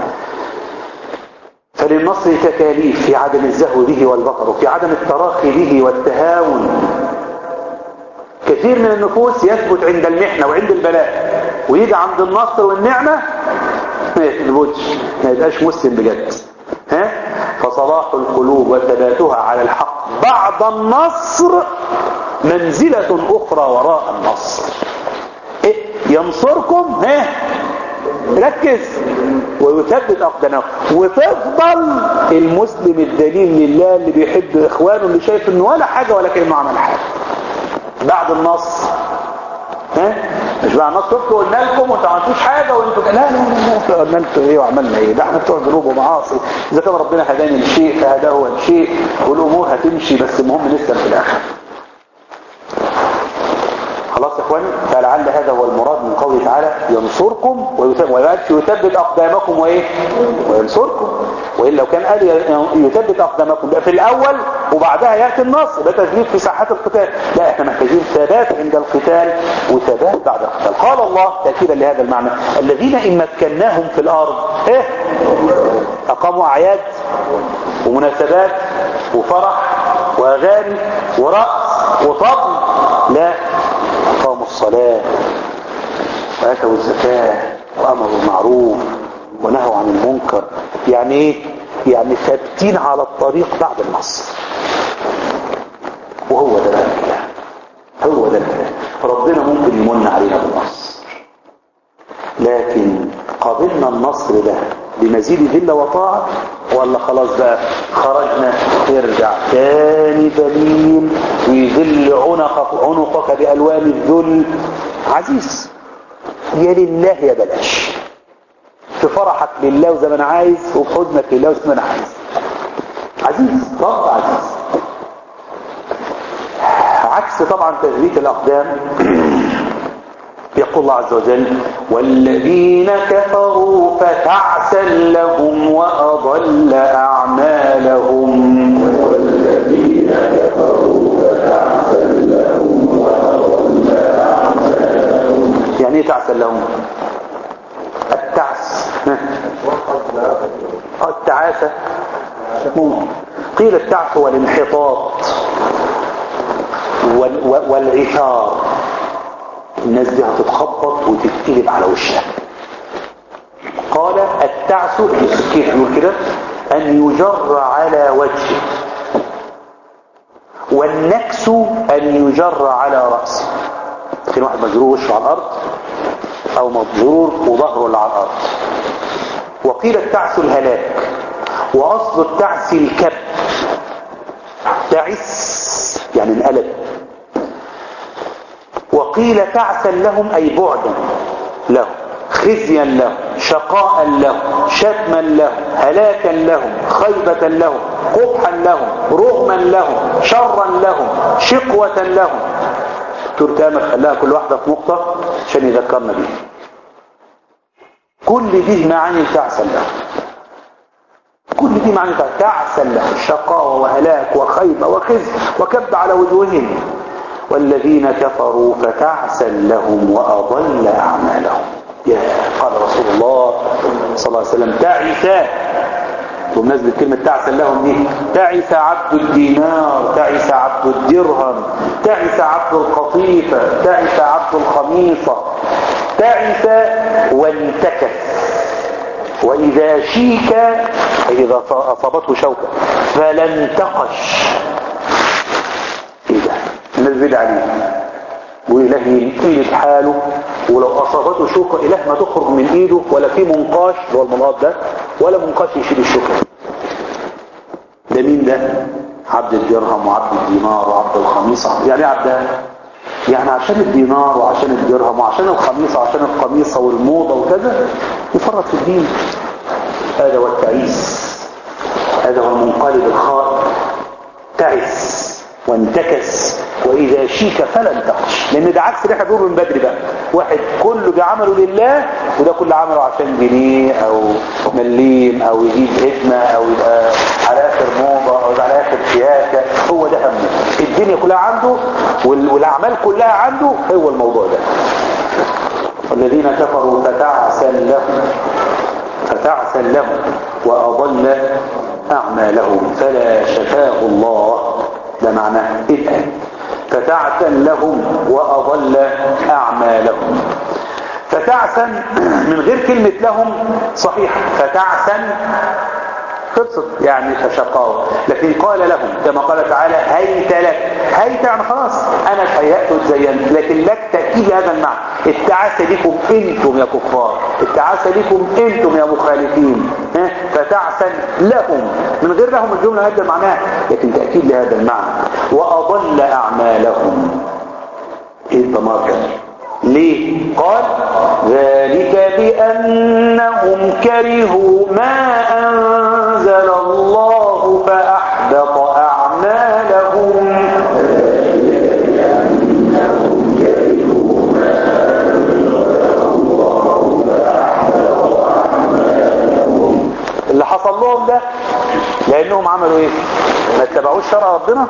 فللنصر تكاليف في عدم الزهو به والبطر وفي عدم التراخي به والتهاون كثير من النفوس يثبت عند المحنة وعند البلاء ويجي عند النصر والنعمة ما يثبتش ما يبقاش مسلم بجد ها فصلاح القلوب وثباتها على الحق بعد النصر منزلة أخرى وراء النصر إيه؟ ينصركم ها ركز ويثبت أقدامكم وتفضل المسلم الدليل لله اللي بيحب إخوانه اللي شايف إنه ولا حاجة ولا كأنه عمل حاجة بعد النص ها مش بعد النص شفتوا قلنا لكم وانتوا ما عملتوش حاجه وانتوا لا لا لا قلنا لكم ايه وعملنا ايه ده احنا بتوع ذنوب ومعاصي اذا كان ربنا هداني لشيء فهداه هو الشيء والامور هتمشي بس المهم نسلم في الاخر خلاص يا اخواني فلعل هذا هو المراد من قوله تعالى ينصركم ويثبت اقدامكم وايه وينصركم والا لو كان قال يثبت اقدامكم في الاول وبعدها ياتي النصر ده تثبيت في ساحات القتال لا احنا محتاجين ثبات عند القتال وثبات بعد القتال قال الله تاكيدا لهذا المعنى الذين ان مكناهم في الارض ايه اقاموا اعياد ومناسبات وفرح واغاني ورقص وطبل لا أقاموا الصلاة وآتوا الزكاة وأمروا بالمعروف ونهوا عن المنكر يعني إيه؟ يعني ثابتين على الطريق بعد النصر وهو ده بقى الكلام هو ده الكلام ربنا ممكن يمن علينا بالنصر لكن قابلنا النصر ده بمزيد ذله وطاعه ولا خلاص بقى خرجنا يرجع تاني دليل ويذل عنقك عنقك بألوان الذل عزيز يا لله يا بلاش في فرحك لله وزي ما انا عايز وفي حزنك لله وزي ما انا عايز عزيز رب عزيز عكس طبعا تثبيت الاقدام يقول الله عز وجل والذين كفروا فتعسا لهم وأضل أعمالهم والذين كفروا فتعسا لهم وأضل أعمالهم يعني ايه تعسا لهم التعس التعاسة قيل التعس هو الانحطاط والعثار الناس دي هتتخبط وتتقلب على وشها قال التعس كيف يقول كده ان يجر على وجهه والنكس ان يجر على رأسه كان واحد مجرور وشه على الارض او مجرور وظهره اللي على الارض وقيل التعس الهلاك واصل التعس الكب تعس يعني انقلب وقيل تعسا لهم أي بعدا لهم خزيا لهم شقاء لهم شتما لهم هلاكا لهم خيبة لهم قبحا لهم رغما لهم شرا لهم شقوة لهم تركامة خلاها كل واحدة في نقطة عشان يذكرنا بيه كل دي معاني تعسا لهم كل دي معنى تعسا لهم شقاء وهلاك وخيبة وخزي وكب على وجوههم والذين كفروا فتعسا لهم وأضل أعمالهم يا قال رسول الله صلى الله عليه وسلم تعس بمناسبة كلمة تعسا لهم دي تعس عبد الدينار تعس عبد الدرهم تعس عبد القطيفة تعس عبد الخميصة تعس وانتكس وإذا شيك أي إذا أصابته شوكة فلن تقش إيه ده نزل عليه وإله يقيل حاله ولو أصابته شوكة إله ما تخرج من إيده ولا في منقاش اللي هو المنقاط ده ولا منقاش يشيل الشوكة ده مين ده عبد الدرهم وعبد الدينار وعبد الخميصة يعني عبد يعني عشان الدينار وعشان الدرهم وعشان الخميصة وعشان القميصة والموضة وكذا يفرط في الدين هذا هو التعيس هذا هو المنقلب الخائن تعس وانتكس واذا شيك فلن تخش لان ده عكس اللي احنا بنقوله من بدري بقى واحد كله بيعمله لله وده كله عمله عشان جنيه او مليم او يجيب هدمه او يبقى على اخر موضه او يبقى على اخر سياسه هو ده همه الدنيا كلها عنده والاعمال كلها عنده هو الموضوع ده والذين كفروا فتعسا لهم فتعسا لهم وأضل أعمالهم فلا شفاه الله ده معناه إذن فتعسا لهم وأضل أعمالهم فتعسا من غير كلمة لهم صحيحة فتعسا خلصت يعني فشقاوة لكن قال لهم كما قال تعالى هيت لك هيت يعني خلاص انا تهيأت وتزينت لكن لك تأكيد هذا المعنى التعاسة لكم انتم يا كفار التعاسة لكم انتم يا مخالفين ها؟ فتعسا لهم من غير لهم الجملة هذا معناها لكن تأكيد لهذا المعنى وأضل أعمالهم ايه الضمار كده ليه قال ذلك بأنهم كرهوا ما أنزل الله فأحبط أعمالهم اللي حصل لهم ده لأنهم عملوا ايه ما اتبعوش شرع ربنا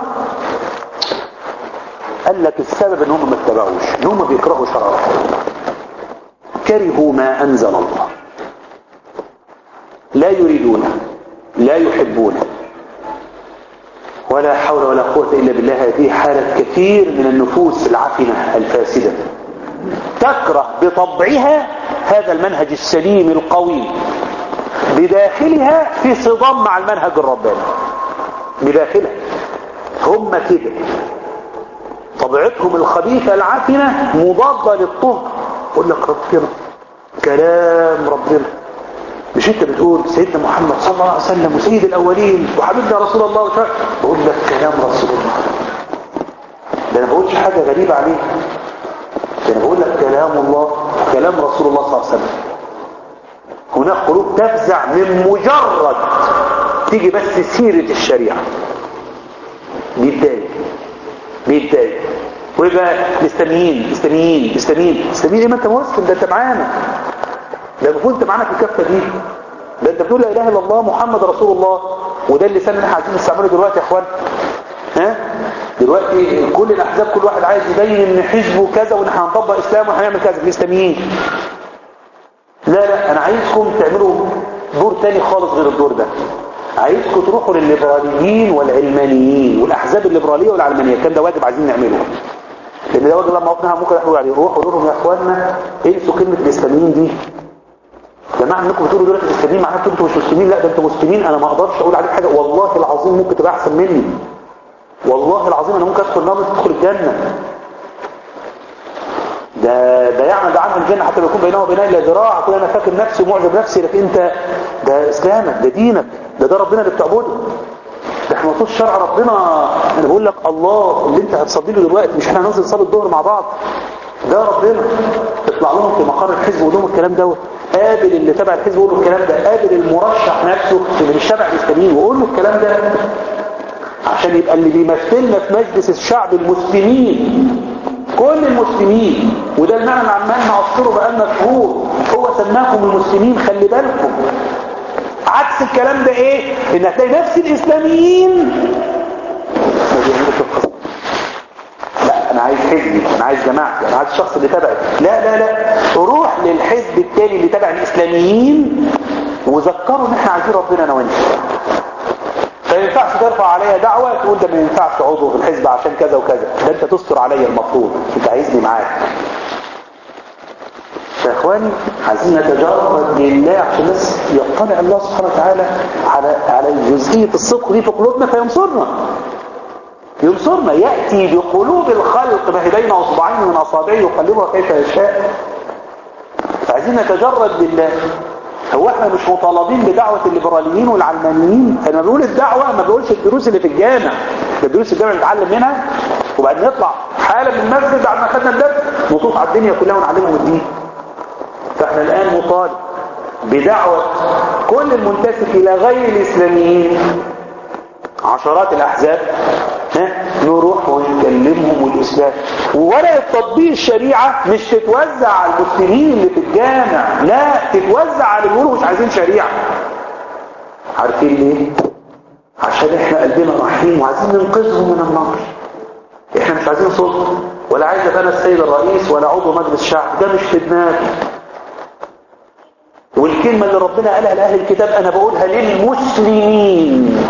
قال لك السبب ان هم ما اتبعوش ان هم بيكرهوا شرع الله كرهوا ما انزل الله لا يريدونه لا يحبونه ولا حول ولا قوة إلا بالله هذه حالة كثير من النفوس العفنة الفاسدة تكره بطبعها هذا المنهج السليم القويم بداخلها في صدام مع المنهج الرباني بداخلها هم كده طبيعتهم الخبيثة العفنة مضادة للطهر يقول لك ربنا كلام ربنا مش انت بتقول سيدنا محمد صلى الله عليه وسلم وسيد الاولين وحبيبنا رسول الله وشاء بقول لك كلام رسول الله ده انا بقولش حاجة غريبة عليه ده انا بقول لك كلام الله كلام رسول الله صلى الله عليه وسلم هناك قلوب تفزع من مجرد تيجي بس سيرة الشريعة بيتضايق بيتضايق ويبقى مستنيين مستنيين مستنيين مستنيين ايه ما انت مسلم ده انت معانا ده المفروض انت معانا في الكفه دي ده انت بتقول لا اله الا الله محمد رسول الله وده اللسان اللي احنا عايزين نستعمله دلوقتي يا اخوان ها دلوقتي كل الاحزاب كل واحد عايز يبين ان حزبه كذا وان احنا هنطبق اسلام وهنعمل كذا الاسلاميين لا لا انا عايزكم تعملوا دور تاني خالص غير الدور ده عايزكم تروحوا للليبراليين والعلمانيين والاحزاب الليبراليه والعلمانيه كان ده واجب عايزين نعمله لان ده واجب لما وقتها ممكن احنا يعني روحوا لهم يا اخواننا انسوا كلمه الاسلاميين دي يا جماعه انكم بتقولوا دلوقتي الاسلاميين معناته انتوا مش مسلمين لا ده انتوا مسلمين انا ما اقدرش اقول عليك حاجه والله العظيم ممكن تبقى احسن مني والله العظيم انا ممكن ادخل النار تدخل الجنه ده ده يعمل ده عمل الجنه حتى لو يكون بينه وبينها الا ذراع اكون انا فاكر نفسي ومعجب نفسي لكن انت ده اسلامك ده دينك ده ده ربنا اللي بتعبده ده احنا مطلوب شرع ربنا انا بقول لك الله اللي انت هتصلي له دلوقتي مش احنا هننزل نصلي الظهر مع بعض ده ربنا تطلع لهم في مقر الحزب وقول لهم الكلام دوت قابل اللي تبع الحزب وقول له الكلام ده قابل المرشح نفسه من الشبع الاسلاميين وقول له الكلام ده عشان يبقى اللي بيمثلنا في مجلس الشعب المسلمين كل المسلمين وده المعنى اللي عمال نعصره بقالنا شهور هو سماكم المسلمين خلي بالكم عكس الكلام ده ايه ان هتلاقي نفس الاسلاميين ما بيعملوش القصد لا انا عايز حزبي انا عايز جماعتي انا عايز الشخص اللي تبعي لا لا لا روح للحزب التاني اللي تبع الاسلاميين وذكروا ان احنا عايزين ربنا انا وانت ما ينفعش ترفع عليا دعوة تقول ده ما ينفعش عضو في الحزب عشان كذا وكذا ده انت تستر عليا المفروض انت عايزني معاك يا اخواني عايزين نتجرد لله عشان بس يطلع الله سبحانه وتعالى على على جزئية الصدق دي في قلوبنا فينصرنا ينصرنا يأتي بقلوب الخلق ما هي بين اصبعين من اصابعه يقلبها كيف يشاء فعايزين نتجرد لله هو احنا مش مطالبين بدعوة الليبراليين والعلمانيين انا بقول الدعوة ما بقولش الدروس اللي في الجامع الدروس الجامع نتعلم منها وبعدين نطلع حالة من المسجد بعد ما خدنا الدرس نطوف على الدنيا كلها ونعلمهم الدين فاحنا الان مطالب بدعوة كل المنتسب الى غير الاسلاميين عشرات الاحزاب ها نروح ونكلمهم والاسلام وورقه تطبيق الشريعه مش تتوزع على المسلمين اللي في الجامع لا تتوزع على اللي بيقولوا مش عايزين شريعه عارفين ليه عشان احنا قلبنا رحيم وعايزين ننقذهم من النار احنا مش عايزين صوت ولا عايز ابقى انا السيد الرئيس ولا عضو مجلس الشعب ده مش في دماغي والكلمة اللي ربنا قالها لأهل الكتاب أنا بقولها للمسلمين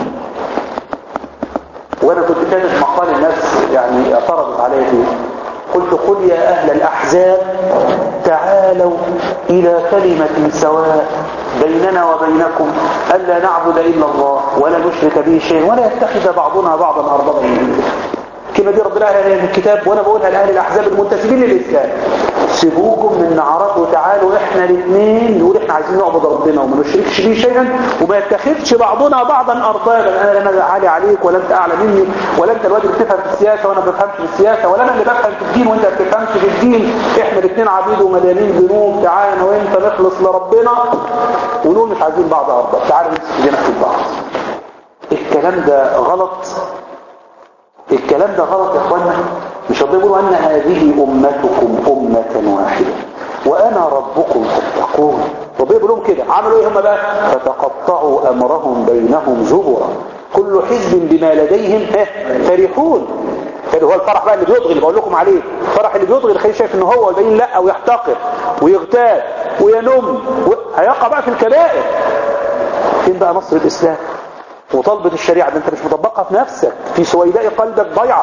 وأنا كنت كاتب مقال الناس يعني اعترضت عليه فيه قلت قل يا أهل الأحزاب تعالوا إلى كلمة سواء بيننا وبينكم ألا نعبد إلا الله ولا نشرك به شيء ولا يتخذ بعضنا بعضا أربابا من دون الله الكلمة دي ربنا قالها في الكتاب وأنا بقولها لأهل الأحزاب المنتسبين للإسلام سيبوكم من نعرات وتعالوا احنا الاثنين نقول احنا عايزين نعبد ربنا وما نشركش بيه شيئا وما يتخذش بعضنا بعضا اربابا انا لا عالي عليك ولا انت اعلى مني ولا انت الواد اللي بتفهم في السياسه وانا ما بفهمش في السياسه ولا انا اللي بفهم في الدين وانت ما بتفهمش في الدين احنا الاثنين عبيد ومليانين ذنوب تعالى انا وانت نخلص لربنا ونقول مش عايزين بعض ارباب تعالوا نمسك ايدينا في بعض الكلام ده غلط الكلام ده غلط يا اخوانا مش ربنا يقول ان هذه امتكم امه واحده وانا ربكم فاتقون ربنا بيقول لهم كده عملوا ايه هم بقى فتقطعوا امرهم بينهم زبرا كل حزب بما لديهم فرحون هو الفرح بقى اللي بيضغي اللي بقول لكم عليه الفرح اللي بيضغي اللي شايف ان هو والباقيين لا ويحتقر ويغتاب وينم و... هيقع بقى في الكبائر فين بقى نصر الاسلام وطلبة الشريعة ده انت مش مطبقها في نفسك في سويداء قلبك ضيعة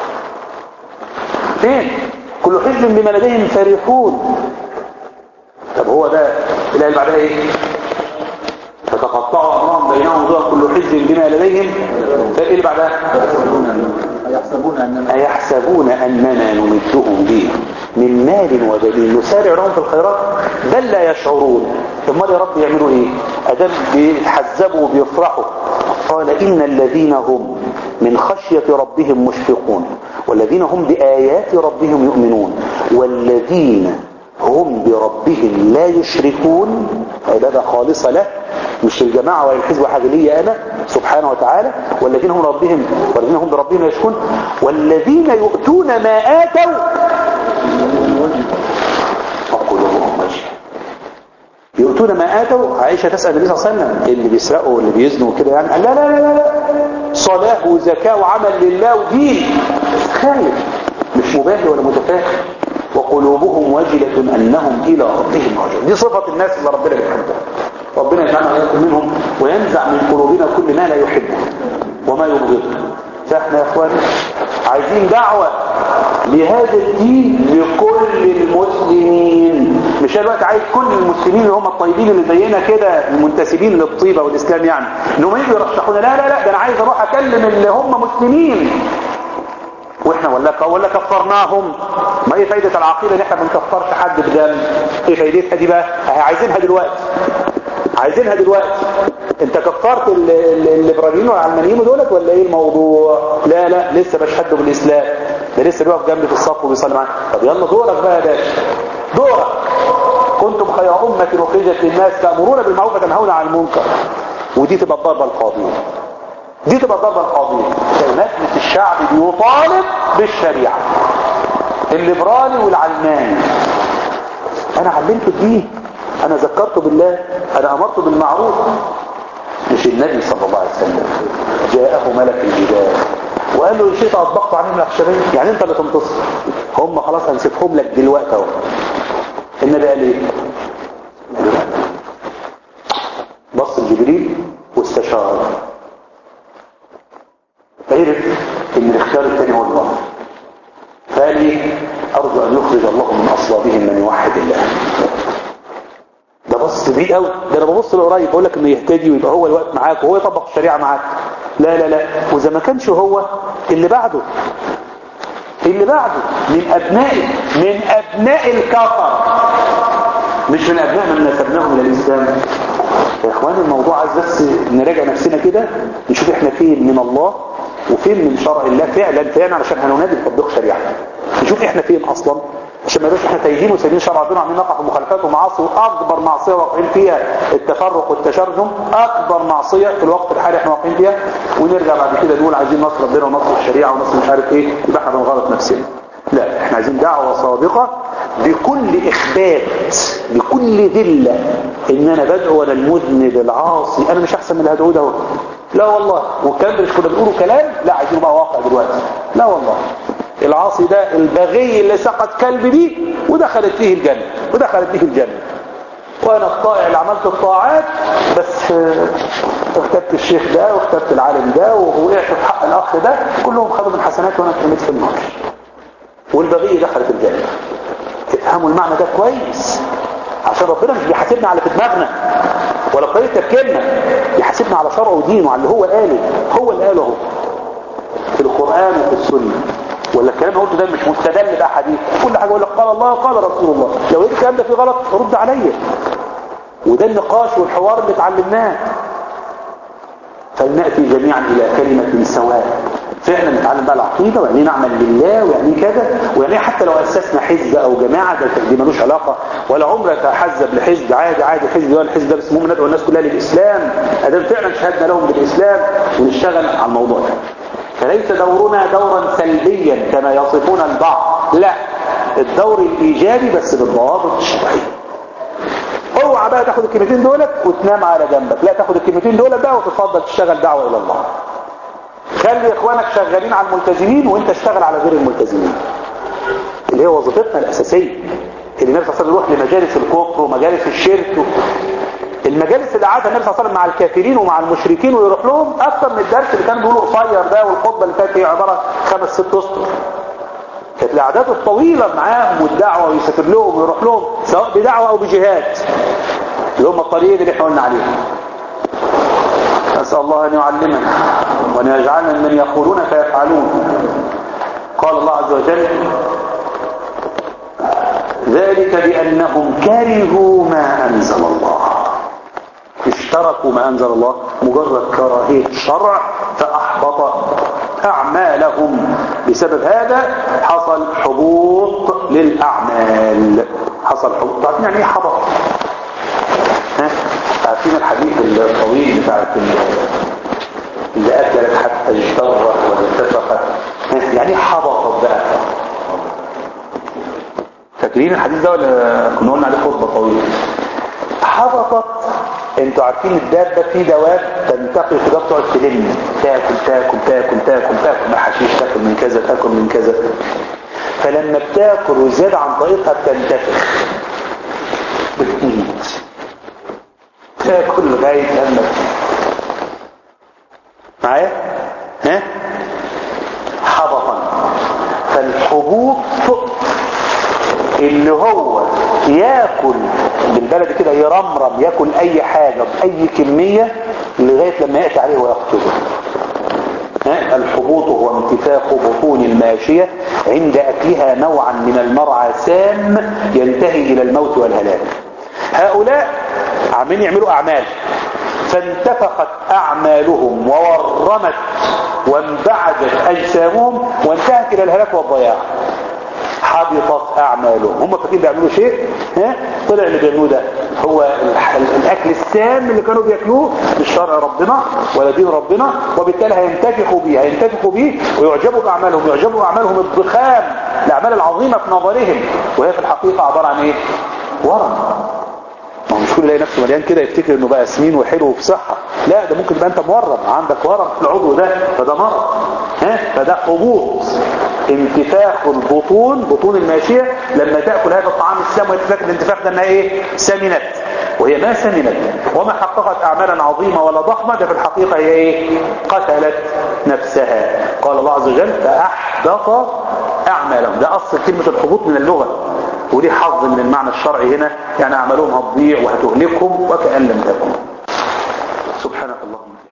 فين كل حزب بما لديهم فرحون طب هو ده الآية اللي بعدها ايه فتقطعوا أمرهم بينهم ذو كل حزب بما لديهم ايه اللي بعدها أيحسبون أننا أيحسبون أننا نمدهم به من مال وبنين نسارع لهم في الخيرات بل لا يشعرون ثم يا رب يعملوا ايه ادام بيتحزبوا وبيفرحوا قال ان الذين هم من خشية ربهم مشفقون والذين هم بآيات ربهم يؤمنون والذين هم بربهم لا يشركون عبادة خالصة له مش الجماعة ولا الحزب حاجة لي أنا سبحانه وتعالى والذين هم ربهم والذين هم بربهم لا يشركون والذين يؤتون ما آتوا وقلوبهم وجهه يؤتون ما آتوا عائشة تسأل النبي صلى الله عليه وسلم اللي بيسرقوا واللي بيزنوا وكده يعني قال لا لا لا لا لا صلاة وزكاة وعمل لله ودين خايف مش مباهي ولا متفاخر وقلوبهم وجلة أنهم إلى ربهم راجعون دي صفة الناس اللي ربنا بيحبها ربنا يجعلنا وإياكم منهم وينزع من قلوبنا كل ما لا يحبه وما يبغضه فاحنا يا اخواني عايزين دعوة لهذا الدين لكل المسلمين مش الوقت عايز كل المسلمين اللي هم الطيبين اللي زينا كده المنتسبين للطيبة والإسلام يعني انهم يجوا يرشحونا لا لا لا ده انا عايز اروح اكلم اللي هم مسلمين واحنا ولا ولا كفرناهم ما ايه فايدة العقيدة ان احنا ما بنكفرش حد بدم ايه فايدتها دي بقى اهي عايزينها دلوقتي عايزينها دلوقتي انت كفرت ال- ال- الليبراليين والعلمانيين دولت ولا ايه الموضوع لا لا لسه بشهدوا بالاسلام ده لسه بيقف جنبي في الصف وبيصلي معايا طب يلا دورك بقى يا باشا دورك كنتم خير امه اخرجت للناس تامرون بالمعروف وتنهون عن المنكر ودي تبقى الضربه القاضيه دي تبقى الضربه القاضيه مجلس الشعب بيطالب بالشريعه الليبرالي والعلماني انا علمته الدين انا ذكرته بالله انا امرته بالمعروف مش النبي صلى الله عليه وسلم جاءه ملك الجبال وقال له ان شئت اطبقت عليهم الاخشبين يعني انت اللي تنتصر هم خلاص هنسيبهم لك دلوقتي اهو النبي قال ايه قال له لا. بص لجبريل واستشار فعرف ان الاختيار الثاني هو الله فقال ايه ارجو ان يخرج الله من اصلابهم من يوحد الله ده بص بعيد قوي ده انا ببص لقريب بقول لك انه يهتدي ويبقى هو الوقت معاك وهو يطبق الشريعه معاك لا لا لا واذا ما كانش هو اللي بعده اللي بعده من ابناء من ابناء الكفر مش من ابناء من نسبناهم الى الاسلام يا اخوان الموضوع عايز بس نراجع نفسنا كده نشوف احنا فين من الله وفين من شرع الله فعلا فعلا علشان هننادي بتطبيق شريعه نشوف احنا فين اصلا عشان ما يبقاش احنا تايهين وسايبين شرع ربنا وعاملين نقع في مخالفات ومعاصي واكبر معصيه واقعين فيها التفرق والتشرذم اكبر معصيه في الوقت الحالي احنا واقعين فيها ونرجع بعد كده نقول عايزين نصر ربنا ونصر الشريعه ونصر مش عارف ايه يبقى احنا بنغلط نفسنا لا احنا عايزين دعوه صادقه بكل اخبات بكل ذله ان انا بدعو انا المذنب العاصي انا مش احسن من اللي هدعوه ده لا والله والكلام ده مش كنا بنقوله كلام لا عايزينه بقى واقع دلوقتي لا والله العاصي ده البغي اللي سقط كلب دي ودخلت فيه الجنة ودخلت فيه الجنة وانا الطائع اللي عملت الطاعات بس آه، اخترت الشيخ ده واخترت العالم ده ووقعت في حق الاخ ده كلهم خدوا من حسنات وانا اترميت في النار والبغي دخلت الجنة افهموا المعنى ده كويس عشان ربنا مش بيحاسبنا على في دماغنا ولا طريقه تفكيرنا بيحاسبنا على شرعه ودينه على اللي هو قاله هو اللي قاله اهو في القرآن وفي السنة ولا الكلام اللي قلته ده مش مستدل بقى حديث كل حاجة يقول لك قال الله وقال رسول الله لو لقيت الكلام ده فيه غلط رد عليا وده النقاش والحوار اللي اتعلمناه فلنأتي جميعا إلى كلمة سواء فعلا نتعلم بقى العقيدة ويعني إيه نعمل لله ويعني إيه كذا ويعني إيه حتى لو أسسنا حزب أو جماعة ده دي ملوش علاقة ولا عمرك حزب لحزب عادي عادي حزب ده الحزب ده بس المهم ندعو الناس كلها للإسلام أدام فعلا شهدنا لهم بالإسلام ونشتغل على الموضوع ده فليس دورنا دورا سلبيا كما يصفون البعض لا الدور الإيجابي بس بالضوابط الشرعية اوعى بقى تاخد الكلمتين دولت وتنام على جنبك لا تاخد الكلمتين دولت بقى وتفضل تشتغل دعوة الى الله خلي اخوانك شغالين على الملتزمين وانت اشتغل على غير الملتزمين اللي هي وظيفتنا الاساسية اللي النبي صلى الله عليه وسلم يروح لمجالس الكفر ومجالس الشرك و... المجالس اللي قعدها النبي صلى الله عليه وسلم مع الكافرين ومع المشركين ويروح لهم اكثر من الدرس اللي كان بيقولوا قصير ده والخطبه اللي كانت هي عباره خمس ست اسطر كانت الاعداد الطويله معاهم والدعوه ويسافر لهم ويروح لهم سواء بدعوه او بجهاد اللي هم الطريق اللي احنا قلنا عليها نسال الله ان يعلمنا وان يجعلنا من يقولون فيفعلون قال الله عز وجل ذلك بانهم كرهوا ما انزل الله اشتركوا ما أنزل الله مجرد كراهية شرع فأحبط أعمالهم بسبب هذا حصل حبوط للأعمال حصل حبوط عارفين يعني ايه حبط ها عارفين الحديث الطويل بتاع اللي أكلت حتى اجترت واتفقت يعني ايه حبطت بقى فاكرين الحديث ده ولا كنا قلنا عليه خطبه طويله حبطت انتوا عارفين الدابة في دواب تنتقل في تقعد تلم تاكل تاكل تاكل تاكل تاكل من حشيش تاكل من كذا تاكل من كذا فلما بتاكل وزيادة عن طريقها بتنتفخ بتموت تاكل لغاية لما معايا ها حبطا فالحبوط اللي هو ياكل بالبلد كده يرمرم ياكل اي حاجة باي كمية لغاية لما يأتي عليه ويقتله الحبوط هو انتفاخ بطون الماشية عند اكلها نوعا من المرعى سام ينتهي الى الموت والهلاك هؤلاء عاملين يعملوا اعمال فانتفخت اعمالهم وورمت وانبعجت اجسامهم وانتهت الى الهلاك والضياع حبطت اعمالهم هم فاكرين بيعملوا شيء ها طلع اللي بيعملوه ده هو الاكل السام اللي كانوا بياكلوه مش شرع ربنا ولا دين ربنا وبالتالي هينتفخوا بيه هينتفخوا بيه ويعجبوا باعمالهم يعجبوا باعمالهم الضخام الاعمال العظيمه في نظرهم وهي في الحقيقه عباره عن ايه ورم ما هو مش كل يلاقي نفسه مليان كده يفتكر انه بقى سمين وحلو وفي صحه لا ده ممكن تبقى انت مورم عندك ورم في العضو ده فده مرض ها فده حبوط انتفاخ البطون بطون الماشية لما تأكل هذا الطعام السام ويتفاك الانتفاخ ده انها ايه سمنت وهي ما سمنت وما حققت اعمالا عظيمة ولا ضخمة ده في الحقيقة هي ايه قتلت نفسها قال الله عز وجل فأحبط اعمالهم ده اصل كلمة الحبوط من اللغة ودي حظ من المعنى الشرعي هنا يعني اعمالهم هتضيع وهتهلكهم وكأن لم تكن